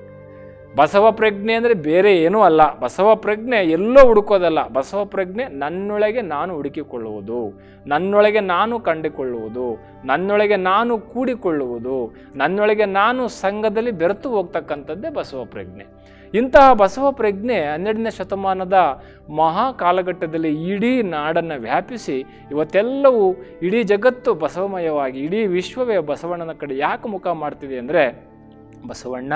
ಬಸವ ಪ್ರಜ್ಞೆ ಅಂದರೆ ಬೇರೆ ಏನೂ ಅಲ್ಲ ಬಸವ ಪ್ರಜ್ಞೆ ಎಲ್ಲೋ ಹುಡುಕೋದಲ್ಲ ಬಸವ ಪ್ರಜ್ಞೆ ನನ್ನೊಳಗೆ ನಾನು ಹುಡುಕಿಕೊಳ್ಳುವುದು ನನ್ನೊಳಗೆ ನಾನು ಕಂಡುಕೊಳ್ಳುವುದು ನನ್ನೊಳಗೆ ನಾನು ಕೂಡಿಕೊಳ್ಳುವುದು ನನ್ನೊಳಗೆ ನಾನು ಸಂಘದಲ್ಲಿ ಬೆರೆತು ಹೋಗ್ತಕ್ಕಂಥದ್ದೇ ಬಸವ ಪ್ರಜ್ಞೆ ಇಂತಹ ಬಸವ ಪ್ರಜ್ಞೆ ಹನ್ನೆರಡನೇ ಶತಮಾನದ ಮಹಾ ಕಾಲಘಟ್ಟದಲ್ಲಿ ಇಡೀ ನಾಡನ್ನು ವ್ಯಾಪಿಸಿ ಇವತ್ತೆಲ್ಲವೂ ಇಡೀ ಜಗತ್ತು ಬಸವಮಯವಾಗಿ ಇಡೀ ವಿಶ್ವವೇ ಬಸವಣ್ಣನ ಕಡೆ ಯಾಕೆ ಮುಖ ಮಾಡ್ತಿದೆ ಅಂದರೆ ಬಸವಣ್ಣ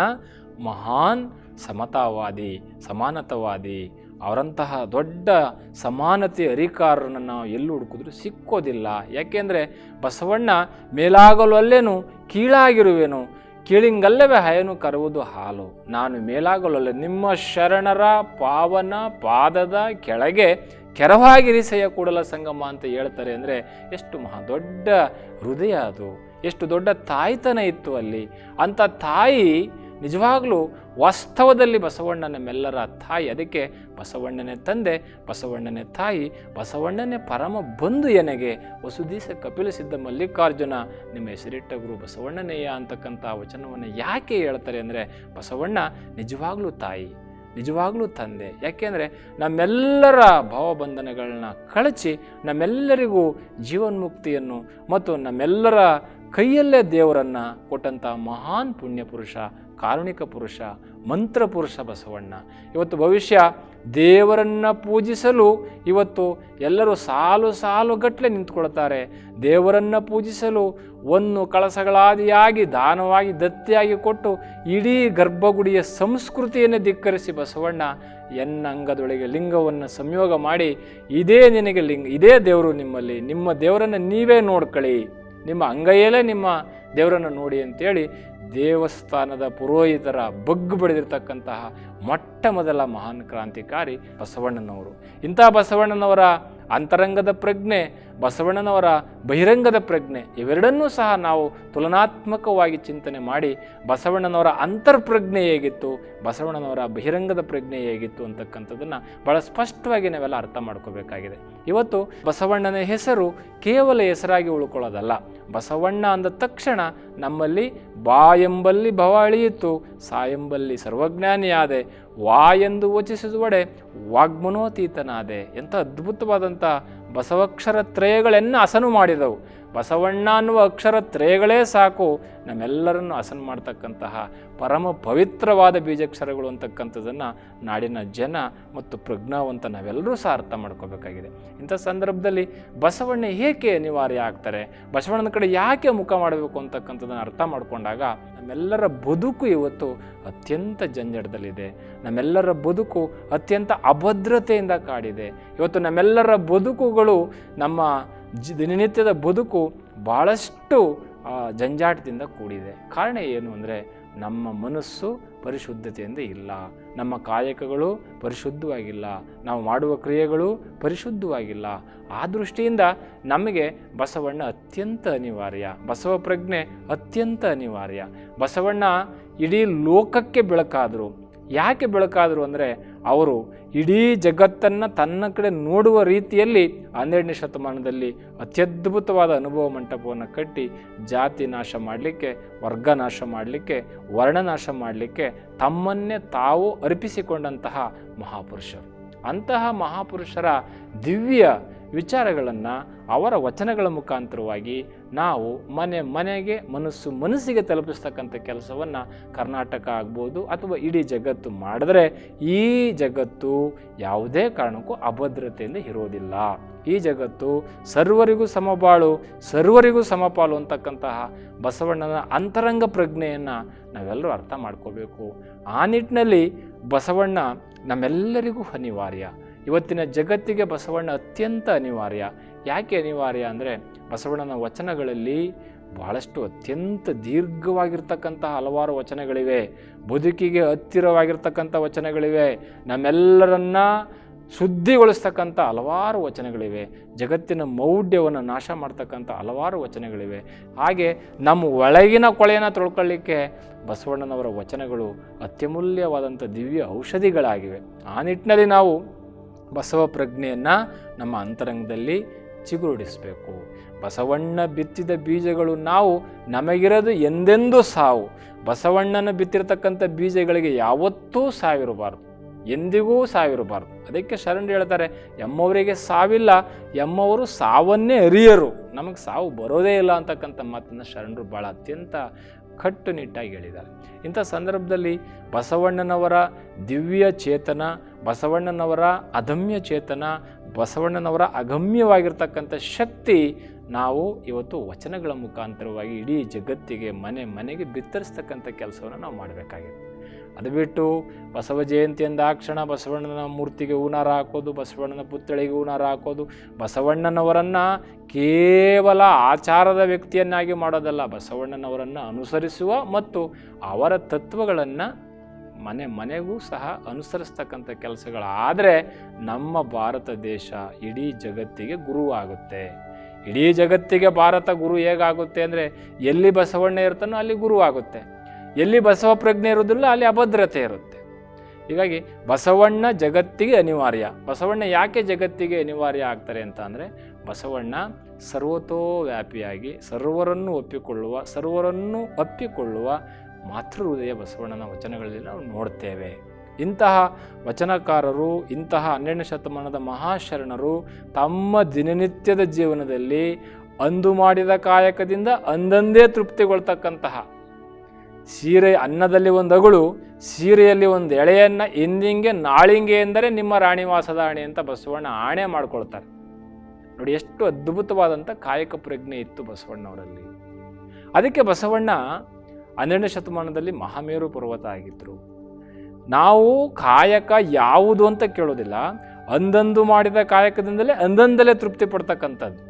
ಮಹಾನ್ ಸಮತಾವಾದಿ ಸಮಾನತವಾದಿ ಅವರಂತಹ ದೊಡ್ಡ ಸಮಾನತೆ ಅಧಿಕಾರರನ್ನು ನಾವು ಎಲ್ಲಿ ಹುಡುಕಿದ್ರು ಸಿಕ್ಕೋದಿಲ್ಲ ಯಾಕೆಂದರೆ ಬಸವಣ್ಣ ಮೇಲಾಗಲು ಅಲ್ಲೇನು ಕೀಳಾಗಿರುವೆನು ಕೀಳಿಂಗಲ್ಲವೇ ಹಯನು ಕರುವುದು ಹಾಲು ನಾನು ಮೇಲಾಗಲಲ್ಲ ನಿಮ್ಮ ಶರಣರ ಪಾವನ ಪಾದದ ಕೆಳಗೆ ಕೆರವಾಗಿರಿಸೆಯ ಕೂಡಲ ಸಂಗಮ ಅಂತ ಹೇಳ್ತಾರೆ ಅಂದರೆ ಎಷ್ಟು ಮಹಾ ದೊಡ್ಡ ಹೃದಯ ಅದು ಎಷ್ಟು ದೊಡ್ಡ ತಾಯ್ತನ ಇತ್ತು ಅಲ್ಲಿ ಅಂಥ ತಾಯಿ ನಿಜವಾಗಲೂ ವಾಸ್ತವದಲ್ಲಿ ಬಸವಣ್ಣನ ಮೆಲ್ಲರ ತಾಯಿ ಅದಕ್ಕೆ ಬಸವಣ್ಣನೇ ತಂದೆ ಬಸವಣ್ಣನೇ ತಾಯಿ ಬಸವಣ್ಣನೇ ಪರಮ ಬಂಧು ಎನಗೆ ವಸುದೀಸ ಕಪಿಲ ಸಿದ್ಧ ಮಲ್ಲಿಕಾರ್ಜುನ ನಿಮ್ಮ ಹೆಸರಿಟ್ಟ ಗುರು ಬಸವಣ್ಣನೆಯ ಅಂತಕ್ಕಂಥ ವಚನವನ್ನು ಯಾಕೆ ಹೇಳ್ತಾರೆ ಅಂದರೆ ಬಸವಣ್ಣ ನಿಜವಾಗ್ಲೂ ತಾಯಿ ನಿಜವಾಗ್ಲೂ ತಂದೆ ಯಾಕೆಂದರೆ ನಮ್ಮೆಲ್ಲರ ಭಾವಬಂಧನಗಳನ್ನ ಕಳಚಿ ನಮ್ಮೆಲ್ಲರಿಗೂ ಜೀವನ್ಮುಕ್ತಿಯನ್ನು ಮತ್ತು ನಮ್ಮೆಲ್ಲರ ಕೈಯಲ್ಲೇ ದೇವರನ್ನು ಕೊಟ್ಟಂಥ ಮಹಾನ್ ಪುಣ್ಯ ಪುರುಷ ಕಾರುಣಿಕ ಪುರುಷ ಮಂತ್ರ ಪುರುಷ ಬಸವಣ್ಣ ಇವತ್ತು ಭವಿಷ್ಯ ದೇವರನ್ನು ಪೂಜಿಸಲು ಇವತ್ತು ಎಲ್ಲರೂ ಸಾಲು ಸಾಲುಗಟ್ಟಲೆ ನಿಂತ್ಕೊಳ್ತಾರೆ ದೇವರನ್ನು ಪೂಜಿಸಲು ಒಂದು ಕಳಸಗಳಾದಿಯಾಗಿ ದಾನವಾಗಿ ದತ್ತಿಯಾಗಿ ಕೊಟ್ಟು ಇಡೀ ಗರ್ಭಗುಡಿಯ ಸಂಸ್ಕೃತಿಯನ್ನೇ ಧಿಕ್ಕರಿಸಿ ಬಸವಣ್ಣ ಎನ್ನ ಅಂಗದೊಳಗೆ ಲಿಂಗವನ್ನು ಸಂಯೋಗ ಮಾಡಿ ಇದೇ ನಿನಗೆ ಲಿಂಗ ಇದೇ ದೇವರು ನಿಮ್ಮಲ್ಲಿ ನಿಮ್ಮ ದೇವರನ್ನು ನೀವೇ ನೋಡ್ಕೊಳ್ಳಿ ನಿಮ್ಮ ಅಂಗೈಯಲ್ಲೇ ನಿಮ್ಮ ದೇವರನ್ನು ನೋಡಿ ಅಂತೇಳಿ ದೇವಸ್ಥಾನದ ಪುರೋಹಿತರ ಬಗ್ಗು ಬಡಿದಿರ್ತಕ್ಕಂತಹ ಮೊಟ್ಟ ಮೊದಲ ಮಹಾನ್ ಕ್ರಾಂತಿಕಾರಿ ಬಸವಣ್ಣನವರು ಇಂಥ ಬಸವಣ್ಣನವರ ಅಂತರಂಗದ ಪ್ರಜ್ಞೆ ಬಸವಣ್ಣನವರ ಬಹಿರಂಗದ ಪ್ರಜ್ಞೆ ಇವೆರಡನ್ನೂ ಸಹ ನಾವು ತುಲನಾತ್ಮಕವಾಗಿ ಚಿಂತನೆ ಮಾಡಿ ಬಸವಣ್ಣನವರ ಅಂತರ್ಪ್ರಜ್ಞೆ ಹೇಗಿತ್ತು ಬಸವಣ್ಣನವರ ಬಹಿರಂಗದ ಪ್ರಜ್ಞೆ ಹೇಗಿತ್ತು ಅಂತಕ್ಕಂಥದ್ದನ್ನು ಭಾಳ ಸ್ಪಷ್ಟವಾಗಿ ನಾವೆಲ್ಲ ಅರ್ಥ ಮಾಡ್ಕೋಬೇಕಾಗಿದೆ ಇವತ್ತು ಬಸವಣ್ಣನ ಹೆಸರು ಕೇವಲ ಹೆಸರಾಗಿ ಉಳ್ಕೊಳ್ಳೋದಲ್ಲ ಬಸವಣ್ಣ ಅಂದ ತಕ್ಷಣ ನಮ್ಮಲ್ಲಿ ಬಾ ಎಂಬಲ್ಲಿ ಭವ ಅಳಿಯಿತು ಸಾ ಎಂಬಲ್ಲಿ ಸರ್ವಜ್ಞಾನಿಯಾದೆ ವಾ ಎಂದು ವಚಿಸಿದುವಡೆ ವಾಗ್ಮನೋತೀತನಾದೆ ಎಂಥ ಅದ್ಭುತವಾದಂಥ ಬಸವಕ್ಷರ ತ್ರಯಗಳನ್ನು ಹಸನು ಮಾಡಿದವು ಬಸವಣ್ಣ ಅನ್ನುವ ಅಕ್ಷರ ತ್ರಯಗಳೇ ಸಾಕು ನಮ್ಮೆಲ್ಲರನ್ನು ಹಸನ್ ಮಾಡ್ತಕ್ಕಂತಹ ಪರಮ ಪವಿತ್ರವಾದ ಬೀಜಾಕ್ಷರಗಳು ಅಂತಕ್ಕಂಥದ್ದನ್ನು ನಾಡಿನ ಜನ ಮತ್ತು ಪ್ರಜ್ಞಾವಂತ ನಾವೆಲ್ಲರೂ ಸಹ ಅರ್ಥ ಮಾಡ್ಕೋಬೇಕಾಗಿದೆ ಇಂಥ ಸಂದರ್ಭದಲ್ಲಿ ಬಸವಣ್ಣ ಏಕೆ ಅನಿವಾರ್ಯ ಆಗ್ತಾರೆ ಬಸವಣ್ಣನ ಕಡೆ ಯಾಕೆ ಮುಖ ಮಾಡಬೇಕು ಅಂತಕ್ಕಂಥದ್ದನ್ನು ಅರ್ಥ ಮಾಡಿಕೊಂಡಾಗ ನಮ್ಮೆಲ್ಲರ ಬದುಕು ಇವತ್ತು ಅತ್ಯಂತ ಜಂಜಡದಲ್ಲಿದೆ ನಮ್ಮೆಲ್ಲರ ಬದುಕು ಅತ್ಯಂತ ಅಭದ್ರತೆಯಿಂದ ಕಾಡಿದೆ ಇವತ್ತು ನಮ್ಮೆಲ್ಲರ ಬದುಕುಗಳು ನಮ್ಮ ಜಿ ದಿನನಿತ್ಯದ ಬದುಕು ಭಾಳಷ್ಟು ಆ, ಜಂಜಾಟದಿಂದ ಕೂಡಿದೆ ಕಾರಣ ಏನು ಅಂದರೆ ನಮ್ಮ ಮನಸ್ಸು ಪರಿಶುದ್ಧತೆಯಿಂದ ಇಲ್ಲ ನಮ್ಮ ಕಾಯಕಗಳು ಪರಿಶುದ್ಧವಾಗಿಲ್ಲ ನಾವು ಮಾಡುವ ಕ್ರಿಯೆಗಳು ಪರಿಶುದ್ಧವಾಗಿಲ್ಲ ಆ ದೃಷ್ಟಿಯಿಂದ ನಮಗೆ ಬಸವಣ್ಣ ಅತ್ಯಂತ ಅನಿವಾರ್ಯ ಬಸವ ಪ್ರಜ್ಞೆ ಅತ್ಯಂತ ಅನಿವಾರ್ಯ ಬಸವಣ್ಣ ಇಡೀ ಲೋಕಕ್ಕೆ ಬೆಳಕಾದರು ಯಾಕೆ ಬೆಳಕಾದರು ಅಂದರೆ ಅವರು ಇಡೀ ಜಗತ್ತನ್ನು ತನ್ನ ಕಡೆ ನೋಡುವ ರೀತಿಯಲ್ಲಿ ಹನ್ನೆರಡನೇ ಶತಮಾನದಲ್ಲಿ ಅತ್ಯದ್ಭುತವಾದ ಅನುಭವ ಮಂಟಪವನ್ನು ಕಟ್ಟಿ ಜಾತಿ ನಾಶ ಮಾಡಲಿಕ್ಕೆ ವರ್ಗ ನಾಶ ಮಾಡಲಿಕ್ಕೆ ವರ್ಣನಾಶ ಮಾಡಲಿಕ್ಕೆ ತಮ್ಮನ್ನೇ ತಾವು ಅರ್ಪಿಸಿಕೊಂಡಂತಹ ಮಹಾಪುರುಷರು ಅಂತಹ ಮಹಾಪುರುಷರ ದಿವ್ಯ ವಿಚಾರಗಳನ್ನು ಅವರ ವಚನಗಳ ಮುಖಾಂತರವಾಗಿ ನಾವು ಮನೆ ಮನೆಗೆ ಮನಸ್ಸು ಮನಸ್ಸಿಗೆ ತಲುಪಿಸ್ತಕ್ಕಂಥ ಕೆಲಸವನ್ನು ಕರ್ನಾಟಕ ಆಗ್ಬೋದು ಅಥವಾ ಇಡೀ ಜಗತ್ತು ಮಾಡಿದ್ರೆ ಈ ಜಗತ್ತು ಯಾವುದೇ ಕಾರಣಕ್ಕೂ ಅಭದ್ರತೆಯಿಂದ ಇರೋದಿಲ್ಲ ಈ ಜಗತ್ತು ಸರ್ವರಿಗೂ ಸಮಬಾಳು ಸರ್ವರಿಗೂ ಸಮಪಾಲು ಅಂತಕ್ಕಂತಹ ಬಸವಣ್ಣನ ಅಂತರಂಗ ಪ್ರಜ್ಞೆಯನ್ನು ನಾವೆಲ್ಲರೂ ಅರ್ಥ ಮಾಡ್ಕೋಬೇಕು ಆ ನಿಟ್ಟಿನಲ್ಲಿ ಬಸವಣ್ಣ ನಮ್ಮೆಲ್ಲರಿಗೂ ಅನಿವಾರ್ಯ ಇವತ್ತಿನ ಜಗತ್ತಿಗೆ ಬಸವಣ್ಣ ಅತ್ಯಂತ ಅನಿವಾರ್ಯ ಯಾಕೆ ಅನಿವಾರ್ಯ ಅಂದರೆ ಬಸವಣ್ಣನ ವಚನಗಳಲ್ಲಿ ಭಾಳಷ್ಟು ಅತ್ಯಂತ ದೀರ್ಘವಾಗಿರ್ತಕ್ಕಂತಹ ಹಲವಾರು ವಚನಗಳಿವೆ ಬದುಕಿಗೆ ಹತ್ತಿರವಾಗಿರ್ತಕ್ಕಂಥ ವಚನಗಳಿವೆ ನಮ್ಮೆಲ್ಲರನ್ನ ಶುದ್ಧಿಗೊಳಿಸ್ತಕ್ಕಂಥ ಹಲವಾರು ವಚನಗಳಿವೆ ಜಗತ್ತಿನ ಮೌಢ್ಯವನ್ನು ನಾಶ ಮಾಡ್ತಕ್ಕಂಥ ಹಲವಾರು ವಚನಗಳಿವೆ ಹಾಗೆ ನಮ್ಮ ಒಳಗಿನ ಕೊಳೆಯನ್ನು ತೊಳ್ಕೊಳ್ಳಿಕ್ಕೆ ಬಸವಣ್ಣನವರ ವಚನಗಳು ಅತ್ಯಮೂಲ್ಯವಾದಂಥ ದಿವ್ಯ ಔಷಧಿಗಳಾಗಿವೆ ಆ ನಿಟ್ಟಿನಲ್ಲಿ ನಾವು ಬಸವ ಪ್ರಜ್ಞೆಯನ್ನು ನಮ್ಮ ಅಂತರಂಗದಲ್ಲಿ ಚಿಗುರುಡಿಸಬೇಕು ಬಸವಣ್ಣ ಬಿತ್ತಿದ ಬೀಜಗಳು ನಾವು ನಮಗಿರೋದು ಎಂದೆಂದೂ ಸಾವು ಬಸವಣ್ಣನ ಬಿತ್ತಿರತಕ್ಕಂಥ ಬೀಜಗಳಿಗೆ ಯಾವತ್ತೂ ಸಾವಿರಬಾರ್ದು ಎಂದಿಗೂ ಸಾವಿರಬಾರ್ದು ಅದಕ್ಕೆ ಶರಣರು ಹೇಳ್ತಾರೆ ಎಮ್ಮವರಿಗೆ ಸಾವಿಲ್ಲ ಎಮ್ಮವರು ಸಾವನ್ನೇ ಅರಿಯರು ನಮಗೆ ಸಾವು ಬರೋದೇ ಇಲ್ಲ ಅಂತಕ್ಕಂಥ ಮಾತನ್ನು ಶರಣರು ಭಾಳ ಅತ್ಯಂತ ಕಟ್ಟುನಿಟ್ಟಾಗಿ ಹೇಳಿದ್ದಾರೆ ಇಂಥ ಸಂದರ್ಭದಲ್ಲಿ ಬಸವಣ್ಣನವರ ದಿವ್ಯ ಚೇತನ ಬಸವಣ್ಣನವರ ಅದಮ್ಯ ಚೇತನ ಬಸವಣ್ಣನವರ ಅಗಮ್ಯವಾಗಿರ್ತಕ್ಕಂಥ ಶಕ್ತಿ ನಾವು ಇವತ್ತು ವಚನಗಳ ಮುಖಾಂತರವಾಗಿ ಇಡೀ ಜಗತ್ತಿಗೆ ಮನೆ ಮನೆಗೆ ಬಿತ್ತರಿಸ್ತಕ್ಕಂಥ ಕೆಲಸವನ್ನು ನಾವು ಮಾಡಬೇಕಾಗಿದೆ ಅದು ಬಿಟ್ಟು ಬಸವ ಜಯಂತಿ ಅಂದಾಕ್ಷಣ ಬಸವಣ್ಣನ ಮೂರ್ತಿಗೆ ಹೂನಾರ ಹಾಕೋದು ಬಸವಣ್ಣನ ಪುತ್ಥಳಿಗೆ ಹೂನಾರ ಹಾಕೋದು ಬಸವಣ್ಣನವರನ್ನು ಕೇವಲ ಆಚಾರದ ವ್ಯಕ್ತಿಯನ್ನಾಗಿ ಮಾಡೋದಲ್ಲ ಬಸವಣ್ಣನವರನ್ನು ಅನುಸರಿಸುವ ಮತ್ತು ಅವರ ತತ್ವಗಳನ್ನು ಮನೆ ಮನೆಗೂ ಸಹ ಅನುಸರಿಸ್ತಕ್ಕಂಥ ಕೆಲಸಗಳಾದರೆ ನಮ್ಮ ಭಾರತ ದೇಶ ಇಡೀ ಜಗತ್ತಿಗೆ ಗುರುವಾಗುತ್ತೆ ಇಡೀ ಜಗತ್ತಿಗೆ ಭಾರತ ಗುರು ಹೇಗಾಗುತ್ತೆ ಅಂದರೆ ಎಲ್ಲಿ ಬಸವಣ್ಣ ಇರ್ತಾನೋ ಅಲ್ಲಿ ಗುರು ಆಗುತ್ತೆ ಎಲ್ಲಿ ಬಸವ ಪ್ರಜ್ಞೆ ಇರೋದಿಲ್ಲ ಅಲ್ಲಿ ಅಭದ್ರತೆ ಇರುತ್ತೆ ಹೀಗಾಗಿ ಬಸವಣ್ಣ ಜಗತ್ತಿಗೆ ಅನಿವಾರ್ಯ ಬಸವಣ್ಣ ಯಾಕೆ ಜಗತ್ತಿಗೆ ಅನಿವಾರ್ಯ ಆಗ್ತಾರೆ ಅಂತ ಅಂದರೆ ಬಸವಣ್ಣ ಸರ್ವತೋವ್ಯಾಪಿಯಾಗಿ ಸರ್ವರನ್ನು ಒಪ್ಪಿಕೊಳ್ಳುವ ಸರ್ವರನ್ನು ಅಪ್ಪಿಕೊಳ್ಳುವ ಮಾತೃ ಹೃದಯ ಬಸವಣ್ಣನ ವಚನಗಳಲ್ಲಿ ನಾವು ನೋಡ್ತೇವೆ ಇಂತಹ ವಚನಕಾರರು ಇಂತಹ ಹನ್ನೆರಡನೇ ಶತಮಾನದ ಮಹಾಶರಣರು ತಮ್ಮ ದಿನನಿತ್ಯದ ಜೀವನದಲ್ಲಿ ಅಂದು ಮಾಡಿದ ಕಾಯಕದಿಂದ ಅಂದಂದೇ ತೃಪ್ತಿಗೊಳ್ತಕ್ಕಂತಹ ಸೀರೆ ಅನ್ನದಲ್ಲಿ ಒಂದು ಅಗಳು ಸೀರೆಯಲ್ಲಿ ಒಂದು ಎಳೆಯನ್ನು ಎಂದಿಂಗೆ ನಾಳಿಂಗೆ ಎಂದರೆ ನಿಮ್ಮ ರಾಣಿವಾಸದ ಆಣೆ ಅಂತ ಬಸವಣ್ಣ ಆಣೆ ಮಾಡ್ಕೊಳ್ತಾರೆ ನೋಡಿ ಎಷ್ಟು ಅದ್ಭುತವಾದಂಥ ಕಾಯಕ ಪ್ರಜ್ಞೆ ಇತ್ತು ಬಸವಣ್ಣವರಲ್ಲಿ ಅದಕ್ಕೆ ಬಸವಣ್ಣ ಹನ್ನೆರಡನೇ ಶತಮಾನದಲ್ಲಿ ಮಹಾಮೇರು ಪರ್ವತ ಆಗಿದ್ದರು ನಾವು ಕಾಯಕ ಯಾವುದು ಅಂತ ಕೇಳೋದಿಲ್ಲ ಅಂದಂದು ಮಾಡಿದ ಕಾಯಕದಿಂದಲೇ ಅಂದಂದಲೇ ತೃಪ್ತಿ ಪಡ್ತಕ್ಕಂಥದ್ದು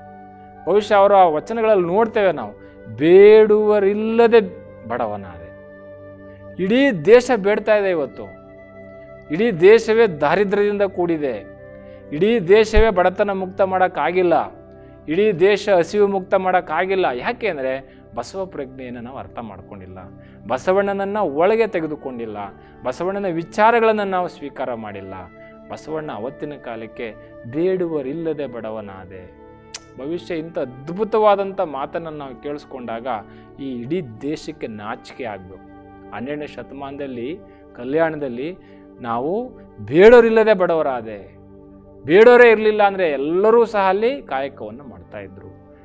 ಬಹುಶಃ ಅವರ ವಚನಗಳಲ್ಲಿ ನೋಡ್ತೇವೆ ನಾವು ಬೇಡುವರಿಲ್ಲದೆ ಬಡವನಾದೆ ಇಡೀ ದೇಶ ಬೇಡ್ತಾ ಇದೆ ಇವತ್ತು ಇಡೀ ದೇಶವೇ ದಾರಿದ್ರ್ಯದಿಂದ ಕೂಡಿದೆ ಇಡೀ ದೇಶವೇ ಬಡತನ ಮುಕ್ತ ಮಾಡೋಕ್ಕಾಗಿಲ್ಲ ಇಡೀ ದೇಶ ಹಸಿವು ಮುಕ್ತ ಮಾಡೋಕ್ಕಾಗಿಲ್ಲ ಯಾಕೆ ಅಂದರೆ ಬಸವ ಪ್ರಜ್ಞೆಯನ್ನು ನಾವು ಅರ್ಥ ಮಾಡ್ಕೊಂಡಿಲ್ಲ ಬಸವಣ್ಣನನ್ನು ಒಳಗೆ ತೆಗೆದುಕೊಂಡಿಲ್ಲ ಬಸವಣ್ಣನ ವಿಚಾರಗಳನ್ನು ನಾವು ಸ್ವೀಕಾರ ಮಾಡಿಲ್ಲ ಬಸವಣ್ಣ ಅವತ್ತಿನ ಕಾಲಕ್ಕೆ ಬೇಡುವರಿಲ್ಲದೆ ಬಡವನಾದೆ ಭವಿಷ್ಯ ಇಂಥ ಅದ್ಭುತವಾದಂಥ ಮಾತನ್ನು ನಾವು ಕೇಳಿಸ್ಕೊಂಡಾಗ ಈ ಇಡೀ ದೇಶಕ್ಕೆ ನಾಚಿಕೆ ಆಗಬೇಕು ಹನ್ನೆರಡನೇ ಶತಮಾನದಲ್ಲಿ ಕಲ್ಯಾಣದಲ್ಲಿ ನಾವು ಬೇಡೋರಿಲ್ಲದೆ ಬಡವರಾದೆ ಬೇಡೋರೇ ಇರಲಿಲ್ಲ ಅಂದರೆ ಎಲ್ಲರೂ ಸಹ ಅಲ್ಲಿ ಕಾಯಕವನ್ನು ಮಾಡ್ತಾಯಿದ್ರು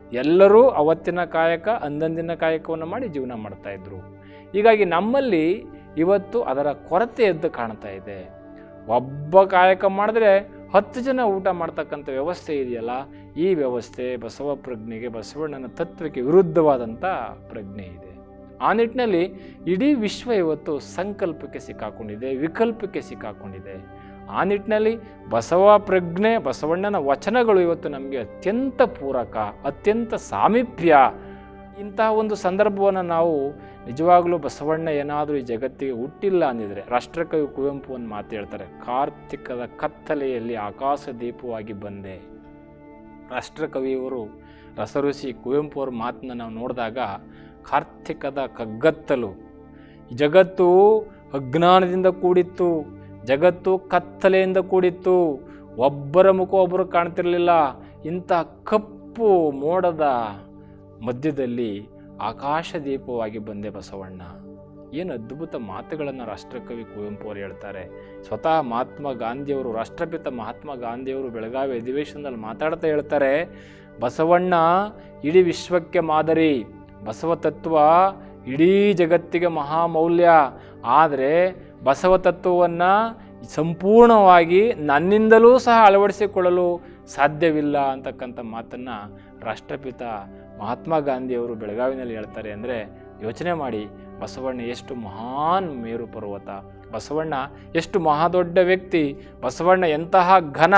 ಎಲ್ಲರೂ ಅವತ್ತಿನ ಕಾಯಕ ಅಂದಂದಿನ ಕಾಯಕವನ್ನು ಮಾಡಿ ಜೀವನ ಮಾಡ್ತಾ ಇದ್ರು ಹೀಗಾಗಿ ನಮ್ಮಲ್ಲಿ ಇವತ್ತು ಅದರ ಕೊರತೆ ಎದ್ದು ಕಾಣ್ತಾ ಇದೆ ಒಬ್ಬ ಕಾಯಕ ಮಾಡಿದ್ರೆ ಹತ್ತು ಜನ ಊಟ ಮಾಡ್ತಕ್ಕಂಥ ವ್ಯವಸ್ಥೆ ಇದೆಯಲ್ಲ ಈ ವ್ಯವಸ್ಥೆ ಬಸವ ಪ್ರಜ್ಞೆಗೆ ಬಸವಣ್ಣನ ತತ್ವಕ್ಕೆ ವಿರುದ್ಧವಾದಂಥ ಪ್ರಜ್ಞೆ ಇದೆ ಆ ನಿಟ್ಟಿನಲ್ಲಿ ಇಡೀ ವಿಶ್ವ ಇವತ್ತು ಸಂಕಲ್ಪಕ್ಕೆ ಸಿಕ್ಕಾಕೊಂಡಿದೆ ವಿಕಲ್ಪಕ್ಕೆ ಸಿಕ್ಕಾಕೊಂಡಿದೆ ಆ ನಿಟ್ಟಿನಲ್ಲಿ ಬಸವ ಪ್ರಜ್ಞೆ ಬಸವಣ್ಣನ ವಚನಗಳು ಇವತ್ತು ನಮಗೆ ಅತ್ಯಂತ ಪೂರಕ ಅತ್ಯಂತ ಸಾಮೀಪ್ಯ ಇಂತಹ ಒಂದು ಸಂದರ್ಭವನ್ನು ನಾವು ನಿಜವಾಗಲೂ ಬಸವಣ್ಣ ಏನಾದರೂ ಈ ಜಗತ್ತಿಗೆ ಹುಟ್ಟಿಲ್ಲ ಅಂದಿದ್ರೆ ರಾಷ್ಟ್ರಕವಿ ಕುವೆಂಪು ಒಂದು ಮಾತು ಹೇಳ್ತಾರೆ ಕಾರ್ತಿಕದ ಕತ್ತಲೆಯಲ್ಲಿ ಆಕಾಶ ದೀಪವಾಗಿ ಬಂದೆ ರಾಷ್ಟ್ರಕವಿಯವರು ರಸಋಷಿ ಕುವೆಂಪು ಅವ್ರ ಮಾತನ್ನ ನಾವು ನೋಡಿದಾಗ ಕಾರ್ತಿಕದ ಕಗ್ಗತ್ತಲು ಈ ಜಗತ್ತು ಅಜ್ಞಾನದಿಂದ ಕೂಡಿತ್ತು ಜಗತ್ತು ಕತ್ತಲೆಯಿಂದ ಕೂಡಿತ್ತು ಒಬ್ಬರ ಮುಖ ಒಬ್ಬರು ಕಾಣ್ತಿರಲಿಲ್ಲ ಇಂಥ ಕಪ್ಪು ಮೋಡದ ಮಧ್ಯದಲ್ಲಿ ಆಕಾಶ ದೀಪವಾಗಿ ಬಂದೆ ಬಸವಣ್ಣ ಏನು ಅದ್ಭುತ ಮಾತುಗಳನ್ನು ರಾಷ್ಟ್ರಕವಿ ಕುವೆಂಪು ಅವರು ಹೇಳ್ತಾರೆ ಸ್ವತಃ ಮಹಾತ್ಮ ಗಾಂಧಿಯವರು ರಾಷ್ಟ್ರಪಿತ ಮಹಾತ್ಮ ಗಾಂಧಿಯವರು ಬೆಳಗಾವಿ ಅಧಿವೇಶನದಲ್ಲಿ ಮಾತಾಡ್ತಾ ಹೇಳ್ತಾರೆ ಬಸವಣ್ಣ ಇಡೀ ವಿಶ್ವಕ್ಕೆ ಮಾದರಿ ಬಸವ ತತ್ವ ಇಡೀ ಜಗತ್ತಿಗೆ ಮಹಾಮೌಲ್ಯ ಆದರೆ ಬಸವ ತತ್ವವನ್ನು ಸಂಪೂರ್ಣವಾಗಿ ನನ್ನಿಂದಲೂ ಸಹ ಅಳವಡಿಸಿಕೊಳ್ಳಲು ಸಾಧ್ಯವಿಲ್ಲ ಅಂತಕ್ಕಂಥ ಮಾತನ್ನು ರಾಷ್ಟ್ರಪಿತ ಮಹಾತ್ಮ ಗಾಂಧಿಯವರು ಬೆಳಗಾವಿನಲ್ಲಿ ಹೇಳ್ತಾರೆ ಅಂದರೆ ಯೋಚನೆ ಮಾಡಿ ಬಸವಣ್ಣ ಎಷ್ಟು ಮಹಾನ್ ಮೇರು ಪರ್ವತ ಬಸವಣ್ಣ ಎಷ್ಟು ಮಹಾದೊಡ್ಡ ವ್ಯಕ್ತಿ ಬಸವಣ್ಣ ಎಂತಹ ಘನ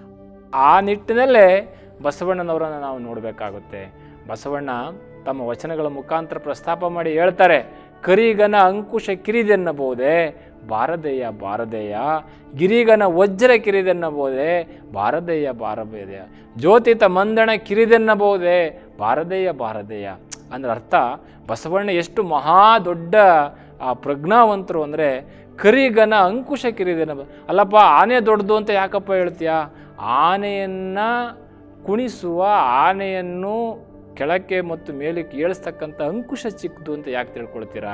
ಆ ನಿಟ್ಟಿನಲ್ಲೇ ಬಸವಣ್ಣನವರನ್ನು ನಾವು ನೋಡಬೇಕಾಗುತ್ತೆ ಬಸವಣ್ಣ ತಮ್ಮ ವಚನಗಳ ಮುಖಾಂತರ ಪ್ರಸ್ತಾಪ ಮಾಡಿ ಹೇಳ್ತಾರೆ ಕರಿಗನ ಅಂಕುಶ ಕಿರಿದೆನ್ನಬಹುದೇ ಬಾರದೆಯ ಬಾರದೆಯ ಗಿರಿಗನ ವಜ್ರ ಕಿರಿದೆನ್ನಬಹುದೇ ಬಾರದೆಯ ಬಾರದೆಯ ಜ್ಯೋತಿತ ಮಂದಣ ಕಿರಿದೆನ್ನಬಹುದೇ ಬಾರದೆಯ ಬಾರದೆಯ ಅಂದ್ರೆ ಅರ್ಥ ಬಸವಣ್ಣ ಎಷ್ಟು ಮಹಾ ದೊಡ್ಡ ಆ ಪ್ರಜ್ಞಾವಂತರು ಅಂದರೆ ಕರಿಗನ ಅಂಕುಶ ಕಿರಿದೆನ ಅಲ್ಲಪ್ಪ ಆನೆ ದೊಡ್ಡದು ಅಂತ ಯಾಕಪ್ಪ ಹೇಳ್ತೀಯಾ ಆನೆಯನ್ನು ಕುಣಿಸುವ ಆನೆಯನ್ನು ಕೆಳಕ್ಕೆ ಮತ್ತು ಮೇಲಕ್ಕೆ ಏಳಿಸ್ತಕ್ಕಂಥ ಅಂಕುಶ ಚಿಕ್ಕದು ಅಂತ ಯಾಕೆ ತಿಳ್ಕೊಳ್ತೀರಾ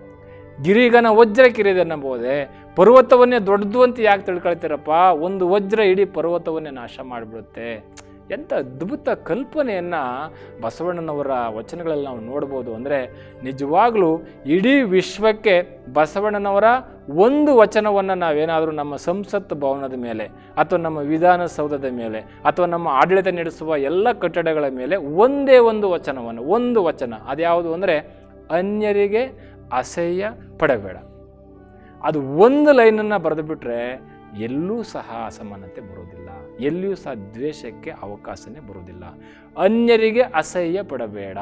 ಗಿರಿಗನ ವಜ್ರ ಕಿರಿದೆನ್ನಬಹುದೇ ಪರ್ವತವನ್ನೇ ದೊಡ್ಡದು ಅಂತ ಯಾಕೆ ತಿಳ್ಕೊಳ್ತೀರಪ್ಪ ಒಂದು ವಜ್ರ ಇಡೀ ಪರ್ವತವನ್ನೇ ನಾಶ ಮಾಡಿಬಿಡುತ್ತೆ ಎಂಥ ಅದ್ಭುತ ಕಲ್ಪನೆಯನ್ನು ಬಸವಣ್ಣನವರ ವಚನಗಳಲ್ಲಿ ನಾವು ನೋಡ್ಬೋದು ಅಂದರೆ ನಿಜವಾಗಲೂ ಇಡೀ ವಿಶ್ವಕ್ಕೆ ಬಸವಣ್ಣನವರ ಒಂದು ವಚನವನ್ನು ನಾವೇನಾದರೂ ನಮ್ಮ ಸಂಸತ್ ಭವನದ ಮೇಲೆ ಅಥವಾ ನಮ್ಮ ವಿಧಾನಸೌಧದ ಮೇಲೆ ಅಥವಾ ನಮ್ಮ ಆಡಳಿತ ನಡೆಸುವ ಎಲ್ಲ ಕಟ್ಟಡಗಳ ಮೇಲೆ ಒಂದೇ ಒಂದು ವಚನವನ್ನು ಒಂದು ವಚನ ಅದ್ಯಾವುದು ಅಂದರೆ ಅನ್ಯರಿಗೆ ಅಸಹ್ಯ ಪಡಬೇಡ ಅದು ಒಂದು ಲೈನನ್ನು ಬರೆದು ಬಿಟ್ಟರೆ ಎಲ್ಲೂ ಸಹ ಅಸಮಾನತೆ ಬರೋದಿಲ್ಲ ಎಲ್ಲಿಯೂ ಸಹ ದ್ವೇಷಕ್ಕೆ ಅವಕಾಶನೇ ಬರೋದಿಲ್ಲ ಅನ್ಯರಿಗೆ ಅಸಹ್ಯ ಪಡಬೇಡ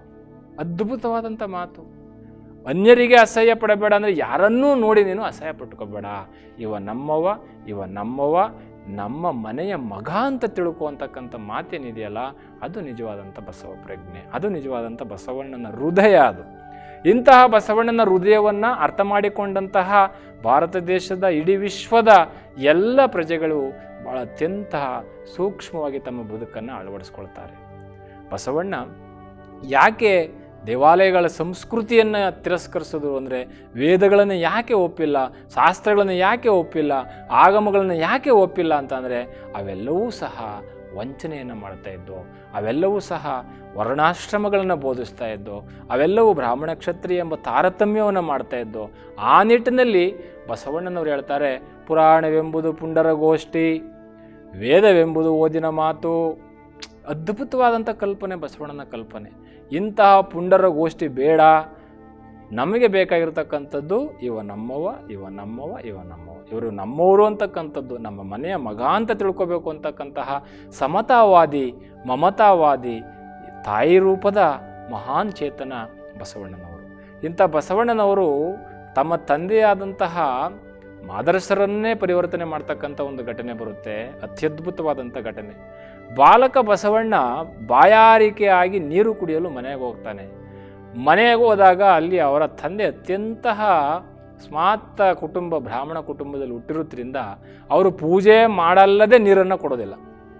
ಅದ್ಭುತವಾದಂಥ ಮಾತು ಅನ್ಯರಿಗೆ ಅಸಹ್ಯ ಪಡಬೇಡ ಅಂದರೆ ಯಾರನ್ನೂ ನೋಡಿ ನೀನು ಅಸಹ್ಯ ಪಟ್ಕೋಬೇಡ ಇವ ನಮ್ಮವ ಇವ ನಮ್ಮವ ನಮ್ಮ ಮನೆಯ ಮಗ ಅಂತ ತಿಳ್ಕೊ ಅಂತಕ್ಕಂಥ ಮಾತೇನಿದೆಯಲ್ಲ ಅದು ನಿಜವಾದಂಥ ಬಸವ ಪ್ರಜ್ಞೆ ಅದು ನಿಜವಾದಂಥ ಬಸವಣ್ಣನ ಹೃದಯ ಅದು ಇಂತಹ ಬಸವಣ್ಣನ ಹೃದಯವನ್ನು ಅರ್ಥ ಮಾಡಿಕೊಂಡಂತಹ ಭಾರತ ದೇಶದ ಇಡೀ ವಿಶ್ವದ ಎಲ್ಲ ಪ್ರಜೆಗಳು ಭಾಳ ಅತ್ಯಂತ ಸೂಕ್ಷ್ಮವಾಗಿ ತಮ್ಮ ಬದುಕನ್ನು ಅಳವಡಿಸ್ಕೊಳ್ತಾರೆ ಬಸವಣ್ಣ ಯಾಕೆ ದೇವಾಲಯಗಳ ಸಂಸ್ಕೃತಿಯನ್ನು ತಿರಸ್ಕರಿಸೋದು ಅಂದರೆ ವೇದಗಳನ್ನು ಯಾಕೆ ಒಪ್ಪಿಲ್ಲ ಶಾಸ್ತ್ರಗಳನ್ನು ಯಾಕೆ ಒಪ್ಪಿಲ್ಲ ಆಗಮಗಳನ್ನು ಯಾಕೆ ಒಪ್ಪಿಲ್ಲ ಅಂತಂದರೆ ಅವೆಲ್ಲವೂ ಸಹ ವಂಚನೆಯನ್ನು ಮಾಡ್ತಾ ಇದ್ದು ಅವೆಲ್ಲವೂ ಸಹ ವರ್ಣಾಶ್ರಮಗಳನ್ನು ಬೋಧಿಸ್ತಾ ಇದ್ದು ಅವೆಲ್ಲವೂ ಬ್ರಾಹ್ಮಣ ಕ್ಷತ್ರಿಯ ಎಂಬ ತಾರತಮ್ಯವನ್ನು ಮಾಡ್ತಾ ಇದ್ದು ಆ ನಿಟ್ಟಿನಲ್ಲಿ ಬಸವಣ್ಣನವರು ಹೇಳ್ತಾರೆ ಪುರಾಣವೆಂಬುದು ಪುಂಡರ ಗೋಷ್ಠಿ ವೇದವೆಂಬುದು ಓದಿನ ಮಾತು ಅದ್ಭುತವಾದಂಥ ಕಲ್ಪನೆ ಬಸವಣ್ಣನ ಕಲ್ಪನೆ ಇಂತಹ ಪುಂಡರ ಗೋಷ್ಠಿ ಬೇಡ ನಮಗೆ ಬೇಕಾಗಿರ್ತಕ್ಕಂಥದ್ದು ಇವ ನಮ್ಮವ ಇವ ನಮ್ಮವ ಇವ ನಮ್ಮವ ಇವರು ನಮ್ಮವರು ಅಂತಕ್ಕಂಥದ್ದು ನಮ್ಮ ಮನೆಯ ಮಗ ಅಂತ ತಿಳ್ಕೊಬೇಕು ಅಂತಕ್ಕಂತಹ ಸಮತಾವಾದಿ ಮಮತಾವಾದಿ ತಾಯಿ ರೂಪದ ಮಹಾನ್ ಚೇತನ ಬಸವಣ್ಣನವರು ಇಂಥ ಬಸವಣ್ಣನವರು ತಮ್ಮ ತಂದೆಯಾದಂತಹ ಮಾದರಸರನ್ನೇ ಪರಿವರ್ತನೆ ಮಾಡ್ತಕ್ಕಂಥ ಒಂದು ಘಟನೆ ಬರುತ್ತೆ ಅತ್ಯದ್ಭುತವಾದಂಥ ಘಟನೆ ಬಾಲಕ ಬಸವಣ್ಣ ಬಾಯಾರಿಕೆಯಾಗಿ ನೀರು ಕುಡಿಯಲು ಮನೆಗೆ ಹೋಗ್ತಾನೆ ಮನೆಗೆ ಹೋದಾಗ ಅಲ್ಲಿ ಅವರ ತಂದೆ ಅತ್ಯಂತಹ ಸ್ಮಾರ್ತ ಕುಟುಂಬ ಬ್ರಾಹ್ಮಣ ಕುಟುಂಬದಲ್ಲಿ ಹುಟ್ಟಿರೋದ್ರಿಂದ ಅವರು ಪೂಜೆ ಮಾಡಲ್ಲದೆ ನೀರನ್ನು ಕೊಡೋದಿಲ್ಲ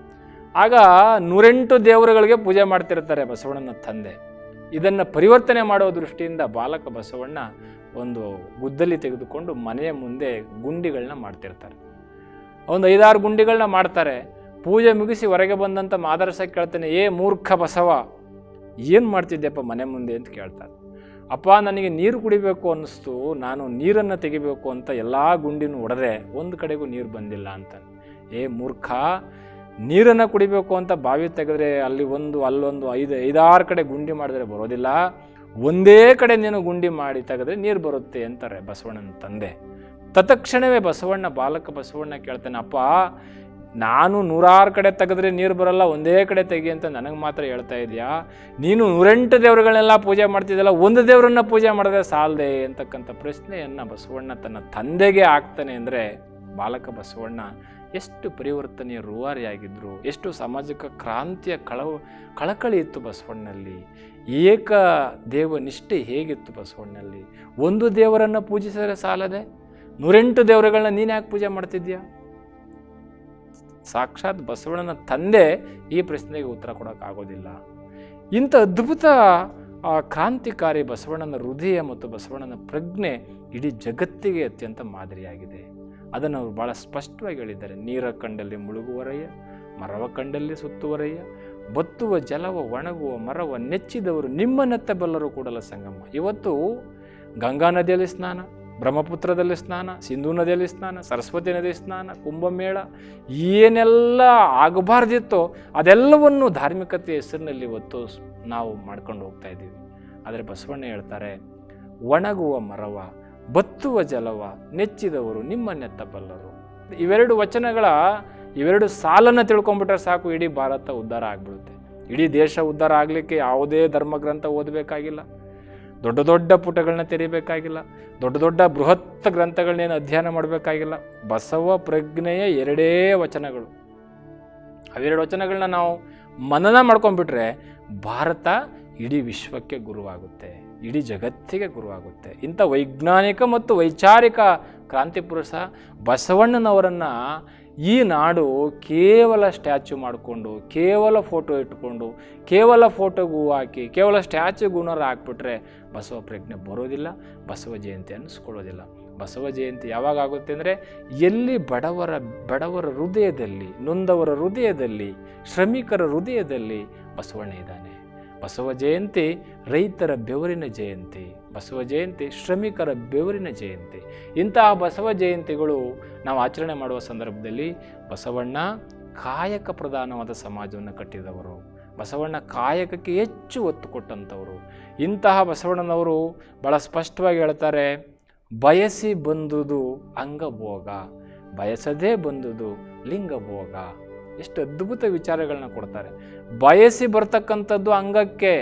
ಆಗ ನೂರೆಂಟು ದೇವರುಗಳಿಗೆ ಪೂಜೆ ಮಾಡ್ತಿರ್ತಾರೆ ಬಸವಣ್ಣನ ತಂದೆ ಇದನ್ನು ಪರಿವರ್ತನೆ ಮಾಡೋ ದೃಷ್ಟಿಯಿಂದ ಬಾಲಕ ಬಸವಣ್ಣ ಒಂದು ಗುದ್ದಲಿ ತೆಗೆದುಕೊಂಡು ಮನೆಯ ಮುಂದೆ ಗುಂಡಿಗಳನ್ನ ಮಾಡ್ತಿರ್ತಾರೆ ಒಂದು ಐದಾರು ಗುಂಡಿಗಳನ್ನ ಮಾಡ್ತಾರೆ ಪೂಜೆ ಮುಗಿಸಿ ಹೊರಗೆ ಬಂದಂಥ ಮಾದರಸ ಕೇಳ್ತಾನೆ ಏ ಮೂರ್ಖ ಬಸವ ಏನು ಮಾಡ್ತಿದ್ದೆಪ್ಪ ಮನೆ ಮುಂದೆ ಅಂತ ಕೇಳ್ತಾನೆ ಅಪ್ಪ ನನಗೆ ನೀರು ಕುಡಿಬೇಕು ಅನ್ನಿಸ್ತು ನಾನು ನೀರನ್ನು ತೆಗಿಬೇಕು ಅಂತ ಎಲ್ಲ ಗುಂಡಿನೂ ಹೊಡೆದೆ ಒಂದು ಕಡೆಗೂ ನೀರು ಬಂದಿಲ್ಲ ಅಂತಾನೆ ಏ ಮೂರ್ಖ ನೀರನ್ನು ಕುಡಿಬೇಕು ಅಂತ ಬಾವಿ ತೆಗೆದ್ರೆ ಅಲ್ಲಿ ಒಂದು ಅಲ್ಲೊಂದು ಐದು ಐದಾರು ಕಡೆ ಗುಂಡಿ ಮಾಡಿದ್ರೆ ಬರೋದಿಲ್ಲ ಒಂದೇ ಕಡೆ ನೀನು ಗುಂಡಿ ಮಾಡಿ ತೆಗೆದ್ರೆ ನೀರು ಬರುತ್ತೆ ಅಂತಾರೆ ಬಸವಣ್ಣನ ತಂದೆ ತತ್ಕ್ಷಣವೇ ಬಸವಣ್ಣ ಬಾಲಕ ಬಸವಣ್ಣ ಕೇಳ್ತಾನೆ ಅಪ್ಪ ನಾನು ನೂರಾರು ಕಡೆ ತೆಗೆದ್ರೆ ನೀರು ಬರಲ್ಲ ಒಂದೇ ಕಡೆ ತೆಗಿ ಅಂತ ನನಗೆ ಮಾತ್ರ ಹೇಳ್ತಾ ಇದೆಯಾ ನೀನು ನೂರೆಂಟು ದೇವರುಗಳನ್ನೆಲ್ಲ ಪೂಜೆ ಮಾಡ್ತಿದ್ದಲ್ಲ ಒಂದು ದೇವರನ್ನ ಪೂಜೆ ಮಾಡಿದ್ರೆ ಸಾಲದೆ ಅಂತಕ್ಕಂಥ ಪ್ರಶ್ನೆಯನ್ನು ಬಸವಣ್ಣ ತನ್ನ ತಂದೆಗೆ ಆಗ್ತಾನೆ ಅಂದರೆ ಬಾಲಕ ಬಸವಣ್ಣ ಎಷ್ಟು ಪರಿವರ್ತನೆಯ ರೂವಾರಿಯಾಗಿದ್ದರು ಎಷ್ಟು ಸಾಮಾಜಿಕ ಕ್ರಾಂತಿಯ ಕಳವ ಕಳಕಳಿ ಇತ್ತು ಬಸವಣ್ಣನಲ್ಲಿ ಏಕ ದೇವ ನಿಷ್ಠೆ ಹೇಗಿತ್ತು ಬಸವಣ್ಣನಲ್ಲಿ ಒಂದು ದೇವರನ್ನು ಪೂಜಿಸಿದರೆ ಸಾಲದೆ ನೂರೆಂಟು ದೇವರುಗಳನ್ನ ನೀನು ಯಾಕೆ ಪೂಜೆ ಮಾಡ್ತಿದ್ಯಾ ಸಾಕ್ಷಾತ್ ಬಸವಣ್ಣನ ತಂದೆ ಈ ಪ್ರಶ್ನೆಗೆ ಉತ್ತರ ಕೊಡೋಕ್ಕಾಗೋದಿಲ್ಲ ಇಂಥ ಅದ್ಭುತ ಆ ಕ್ರಾಂತಿಕಾರಿ ಬಸವಣ್ಣನ ಹೃದಯ ಮತ್ತು ಬಸವಣ್ಣನ ಪ್ರಜ್ಞೆ ಇಡೀ ಜಗತ್ತಿಗೆ ಅತ್ಯಂತ ಮಾದರಿಯಾಗಿದೆ ಅದನ್ನು ಅವರು ಭಾಳ ಸ್ಪಷ್ಟವಾಗಿ ಹೇಳಿದ್ದಾರೆ ನೀರ ಕಂಡಲ್ಲಿ ಮುಳುಗುವರಯ್ಯ ಮರವ ಕಂಡಲ್ಲಿ ಸುತ್ತುವರಯ್ಯ ಬತ್ತುವ ಜಲವ ಒಣಗುವ ಮರವ ನೆಚ್ಚಿದವರು ನಿಮ್ಮನ್ನೆತ್ತ ಬಲ್ಲರು ಕೂಡಲ ಸಂಗಮ ಇವತ್ತು ಗಂಗಾ ನದಿಯಲ್ಲಿ ಸ್ನಾನ ಬ್ರಹ್ಮಪುತ್ರದಲ್ಲಿ ಸ್ನಾನ ಸಿಂಧೂ ನದಿಯಲ್ಲಿ ಸ್ನಾನ ಸರಸ್ವತಿ ನದಿ ಸ್ನಾನ ಕುಂಭಮೇಳ ಏನೆಲ್ಲ ಆಗಬಾರ್ದಿತ್ತೋ ಅದೆಲ್ಲವನ್ನು ಧಾರ್ಮಿಕತೆ ಹೆಸರಿನಲ್ಲಿ ಇವತ್ತು ಸ್- ನಾವು ಮಾಡ್ಕೊಂಡು ಹೋಗ್ತಾ ಇದ್ದೀವಿ ಆದರೆ ಬಸವಣ್ಣ ಹೇಳ್ತಾರೆ ಒಣಗುವ ಮರವ ಬತ್ತುವ ಜಲವ ನೆಚ್ಚಿದವರು ನಿಮ್ಮನ್ನೆತ್ತ ಬಲ್ಲರು ಇವೆರಡು ವಚನಗಳ ಇವೆರಡು ಸಾಲನ್ನು ತಿಳ್ಕೊಂಬಿಟ್ರೆ ಸಾಕು ಇಡೀ ಭಾರತ ಉದ್ಧಾರ ಆಗ್ಬಿಡುತ್ತೆ ಇಡೀ ದೇಶ ಉದ್ಧಾರ ಆಗಲಿಕ್ಕೆ ಯಾವುದೇ ಧರ್ಮಗ್ರಂಥ ಓದಬೇಕಾಗಿಲ್ಲ ದೊಡ್ಡ ದೊಡ್ಡ ಪುಟಗಳನ್ನ ತೆರಿಬೇಕಾಗಿಲ್ಲ ದೊಡ್ಡ ದೊಡ್ಡ ಬೃಹತ್ ಗ್ರಂಥಗಳನ್ನೇನು ಅಧ್ಯಯನ ಮಾಡಬೇಕಾಗಿಲ್ಲ ಬಸವ ಪ್ರಜ್ಞೆಯ ಎರಡೇ ವಚನಗಳು ಅವೆರಡು ವಚನಗಳನ್ನ ನಾವು ಮನನ ಮಾಡ್ಕೊಂಡ್ಬಿಟ್ರೆ ಭಾರತ ಇಡೀ ವಿಶ್ವಕ್ಕೆ ಗುರುವಾಗುತ್ತೆ ಇಡೀ ಜಗತ್ತಿಗೆ ಗುರುವಾಗುತ್ತೆ ಇಂಥ ವೈಜ್ಞಾನಿಕ ಮತ್ತು ವೈಚಾರಿಕ ಕ್ರಾಂತಿ ಪುರುಷ ಬಸವಣ್ಣನವರನ್ನು ಈ ನಾಡು ಕೇವಲ ಸ್ಟ್ಯಾಚ್ಯೂ ಮಾಡಿಕೊಂಡು ಕೇವಲ ಫೋಟೋ ಇಟ್ಕೊಂಡು ಕೇವಲ ಫೋಟೋಗೂ ಹಾಕಿ ಕೇವಲ ಸ್ಟ್ಯಾಚ್ಯೂ ಗುಣರ ಹಾಕ್ಬಿಟ್ರೆ ಬಸವ ಪ್ರಜ್ಞೆ ಬರೋದಿಲ್ಲ ಬಸವ ಜಯಂತಿ ಅನ್ನಿಸ್ಕೊಳ್ಳೋದಿಲ್ಲ ಬಸವ ಜಯಂತಿ ಯಾವಾಗ ಆಗುತ್ತೆ ಅಂದರೆ ಎಲ್ಲಿ ಬಡವರ ಬಡವರ ಹೃದಯದಲ್ಲಿ ನೊಂದವರ ಹೃದಯದಲ್ಲಿ ಶ್ರಮಿಕರ ಹೃದಯದಲ್ಲಿ ಬಸವಣ್ಣ ಇದ್ದಾನೆ ಬಸವ ಜಯಂತಿ ರೈತರ ಬೆವರಿನ ಜಯಂತಿ ಬಸವ ಜಯಂತಿ ಶ್ರಮಿಕರ ಬೆವರಿನ ಜಯಂತಿ ಇಂತಹ ಬಸವ ಜಯಂತಿಗಳು ನಾವು ಆಚರಣೆ ಮಾಡುವ ಸಂದರ್ಭದಲ್ಲಿ ಬಸವಣ್ಣ ಕಾಯಕ ಪ್ರಧಾನವಾದ ಸಮಾಜವನ್ನು ಕಟ್ಟಿದವರು ಬಸವಣ್ಣ ಕಾಯಕಕ್ಕೆ ಹೆಚ್ಚು ಒತ್ತು ಕೊಟ್ಟಂಥವರು ಇಂತಹ ಬಸವಣ್ಣನವರು ಭಾಳ ಸ್ಪಷ್ಟವಾಗಿ ಹೇಳ್ತಾರೆ ಬಯಸಿ ಬಂದುದು ಅಂಗಭೋಗ ಬಯಸದೇ ಬಂದುದು ಲಿಂಗಭೋಗ ಎಷ್ಟು ಅದ್ಭುತ ವಿಚಾರಗಳನ್ನ ಕೊಡ್ತಾರೆ ಬಯಸಿ ಬರ್ತಕ್ಕಂಥದ್ದು ಅಂಗಕ್ಕೆ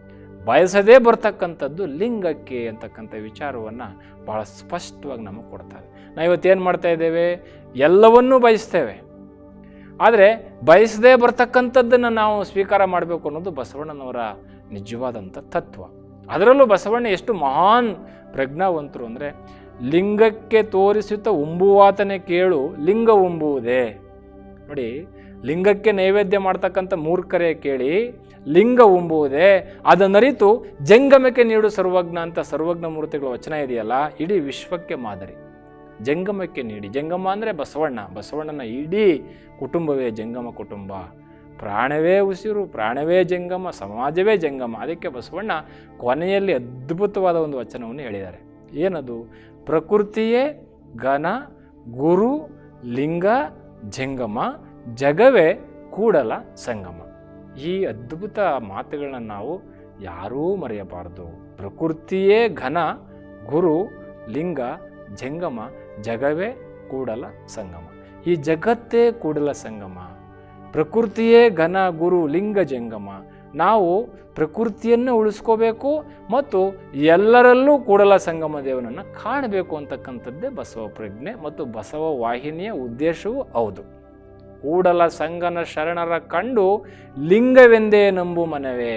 ಬಯಸದೇ ಬರ್ತಕ್ಕಂಥದ್ದು ಲಿಂಗಕ್ಕೆ ಅಂತಕ್ಕಂಥ ವಿಚಾರವನ್ನು ಭಾಳ ಸ್ಪಷ್ಟವಾಗಿ ನಮಗೆ ಕೊಡ್ತಾರೆ ನಾವು ಇವತ್ತೇನು ಮಾಡ್ತಾ ಇದ್ದೇವೆ ಎಲ್ಲವನ್ನೂ ಬಯಸ್ತೇವೆ ಆದರೆ ಬಯಸದೇ ಬರ್ತಕ್ಕಂಥದ್ದನ್ನು ನಾವು ಸ್ವೀಕಾರ ಮಾಡಬೇಕು ಅನ್ನೋದು ಬಸವಣ್ಣನವರ ನಿಜವಾದಂಥ ತತ್ವ ಅದರಲ್ಲೂ ಬಸವಣ್ಣ ಎಷ್ಟು ಮಹಾನ್ ಪ್ರಜ್ಞಾವಂತರು ಅಂದರೆ ಲಿಂಗಕ್ಕೆ ತೋರಿಸುತ್ತ ಉಂಬುವಾತನೆ ಕೇಳು ಲಿಂಗ ಉಂಬುವುದೇ ನೋಡಿ ಲಿಂಗಕ್ಕೆ ನೈವೇದ್ಯ ಮಾಡ್ತಕ್ಕಂಥ ಮೂರ್ಖರೇ ಕೇಳಿ ಲಿಂಗ ಉಂಬುವುದೇ ಅದನ್ನರಿತು ಜಂಗಮಕ್ಕೆ ನೀಡು ಸರ್ವಜ್ಞ ಅಂತ ಸರ್ವಜ್ಞ ಮೂರ್ತಿಗಳ ವಚನ ಇದೆಯಲ್ಲ ಇಡೀ ವಿಶ್ವಕ್ಕೆ ಮಾದರಿ ಜಂಗಮಕ್ಕೆ ನೀಡಿ ಜಂಗಮ ಅಂದರೆ ಬಸವಣ್ಣ ಬಸವಣ್ಣನ ಇಡೀ ಕುಟುಂಬವೇ ಜಂಗಮ ಕುಟುಂಬ ಪ್ರಾಣವೇ ಉಸಿರು ಪ್ರಾಣವೇ ಜಂಗಮ ಸಮಾಜವೇ ಜಂಗಮ ಅದಕ್ಕೆ ಬಸವಣ್ಣ ಕೊನೆಯಲ್ಲಿ ಅದ್ಭುತವಾದ ಒಂದು ವಚನವನ್ನು ಹೇಳಿದ್ದಾರೆ ಏನದು ಪ್ರಕೃತಿಯೇ ಘನ ಗುರು ಲಿಂಗ ಜಂಗಮ ಜಗವೇ ಕೂಡಲ ಸಂಗಮ ಈ ಅದ್ಭುತ ಮಾತುಗಳನ್ನ ನಾವು ಯಾರೂ ಮರೆಯಬಾರದು ಪ್ರಕೃತಿಯೇ ಘನ ಗುರು ಲಿಂಗ ಜಂಗಮ ಜಗವೇ ಕೂಡಲ ಸಂಗಮ ಈ ಜಗತ್ತೇ ಕೂಡಲ ಸಂಗಮ ಪ್ರಕೃತಿಯೇ ಘನ ಗುರು ಲಿಂಗ ಜಂಗಮ ನಾವು ಪ್ರಕೃತಿಯನ್ನು ಉಳಿಸ್ಕೋಬೇಕು ಮತ್ತು ಎಲ್ಲರಲ್ಲೂ ಕೂಡಲ ಸಂಗಮ ದೇವನನ್ನು ಕಾಣಬೇಕು ಅಂತಕ್ಕಂಥದ್ದೇ ಬಸವ ಪ್ರಜ್ಞೆ ಮತ್ತು ಬಸವ ವಾಹಿನಿಯ ಉದ್ದೇಶವೂ ಹೌದು ಕೂಡಲ ಸಂಗನ ಶರಣರ ಕಂಡು ಲಿಂಗವೆಂದೇ ನಂಬು ಮನವೇ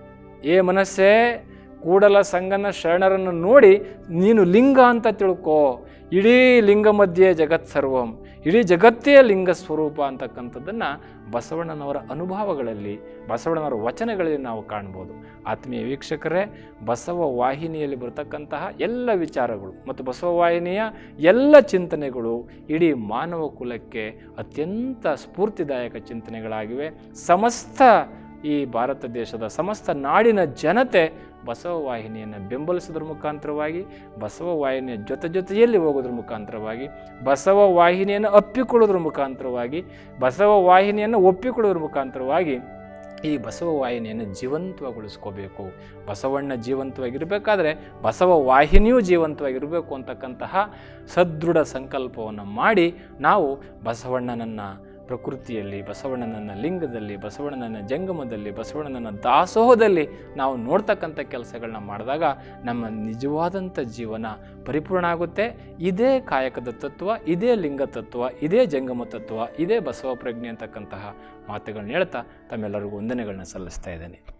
ಏ ಮನಸ್ಸೇ ಕೂಡಲ ಸಂಗನ ಶರಣರನ್ನು ನೋಡಿ ನೀನು ಲಿಂಗ ಅಂತ ತಿಳ್ಕೋ ಇಡೀ ಲಿಂಗ ಮಧ್ಯೆ ಜಗತ್ ಸರ್ವಂ ಇಡೀ ಜಗತ್ತೇ ಲಿಂಗ ಸ್ವರೂಪ ಅಂತಕ್ಕಂಥದ್ದನ್ನು ಬಸವಣ್ಣನವರ ಅನುಭವಗಳಲ್ಲಿ ಬಸವಣ್ಣನವರ ವಚನಗಳಲ್ಲಿ ನಾವು ಕಾಣ್ಬೋದು ಆತ್ಮೀಯ ವೀಕ್ಷಕರೇ ಬಸವ ವಾಹಿನಿಯಲ್ಲಿ ಬರತಕ್ಕಂತಹ ಎಲ್ಲ ವಿಚಾರಗಳು ಮತ್ತು ಬಸವ ವಾಹಿನಿಯ ಎಲ್ಲ ಚಿಂತನೆಗಳು ಇಡೀ ಮಾನವ ಕುಲಕ್ಕೆ ಅತ್ಯಂತ ಸ್ಫೂರ್ತಿದಾಯಕ ಚಿಂತನೆಗಳಾಗಿವೆ ಸಮಸ್ತ ಈ ಭಾರತ ದೇಶದ ಸಮಸ್ತ ನಾಡಿನ ಜನತೆ ಬಸವ ವಾಹಿನಿಯನ್ನು ಬೆಂಬಲಿಸೋದ್ರ ಮುಖಾಂತರವಾಗಿ ಬಸವ ವಾಹಿನಿಯ ಜೊತೆ ಜೊತೆಯಲ್ಲಿ ಹೋಗೋದ್ರ ಮುಖಾಂತರವಾಗಿ ಬಸವ ವಾಹಿನಿಯನ್ನು ಅಪ್ಪಿಕೊಳ್ಳೋದ್ರ ಮುಖಾಂತರವಾಗಿ ಬಸವ ವಾಹಿನಿಯನ್ನು ಒಪ್ಪಿಕೊಳ್ಳೋದ್ರ ಮುಖಾಂತರವಾಗಿ ಈ ಬಸವ ವಾಹಿನಿಯನ್ನು ಜೀವಂತವಾಗಿಗೊಳಿಸ್ಕೋಬೇಕು ಬಸವಣ್ಣ ಜೀವಂತವಾಗಿರಬೇಕಾದ್ರೆ ಬಸವ ವಾಹಿನಿಯೂ ಜೀವಂತವಾಗಿರಬೇಕು ಅಂತಕ್ಕಂತಹ ಸದೃಢ ಸಂಕಲ್ಪವನ್ನು ಮಾಡಿ ನಾವು ಬಸವಣ್ಣನನ್ನು ಪ್ರಕೃತಿಯಲ್ಲಿ ಬಸವಣ್ಣನನ್ನ ಲಿಂಗದಲ್ಲಿ ಬಸವಣ್ಣನನ್ನ ಜಂಗಮದಲ್ಲಿ ಬಸವಣ್ಣನನ್ನ ದಾಸೋಹದಲ್ಲಿ ನಾವು ನೋಡ್ತಕ್ಕಂಥ ಕೆಲಸಗಳನ್ನ ಮಾಡಿದಾಗ ನಮ್ಮ ನಿಜವಾದಂಥ ಜೀವನ ಪರಿಪೂರ್ಣ ಆಗುತ್ತೆ ಇದೇ ಕಾಯಕದ ತತ್ವ ಇದೇ ಲಿಂಗ ತತ್ವ ಇದೇ ಜಂಗಮ ತತ್ವ ಇದೇ ಬಸವ ಪ್ರಜ್ಞೆ ಅಂತಕ್ಕಂತಹ ಮಾತುಗಳನ್ನ ಹೇಳ್ತಾ ತಮ್ಮೆಲ್ಲರಿಗೂ ವಂದನೆಗಳನ್ನ ಸಲ್ಲಿಸ್ತಾ ಇದ್ದೇನೆ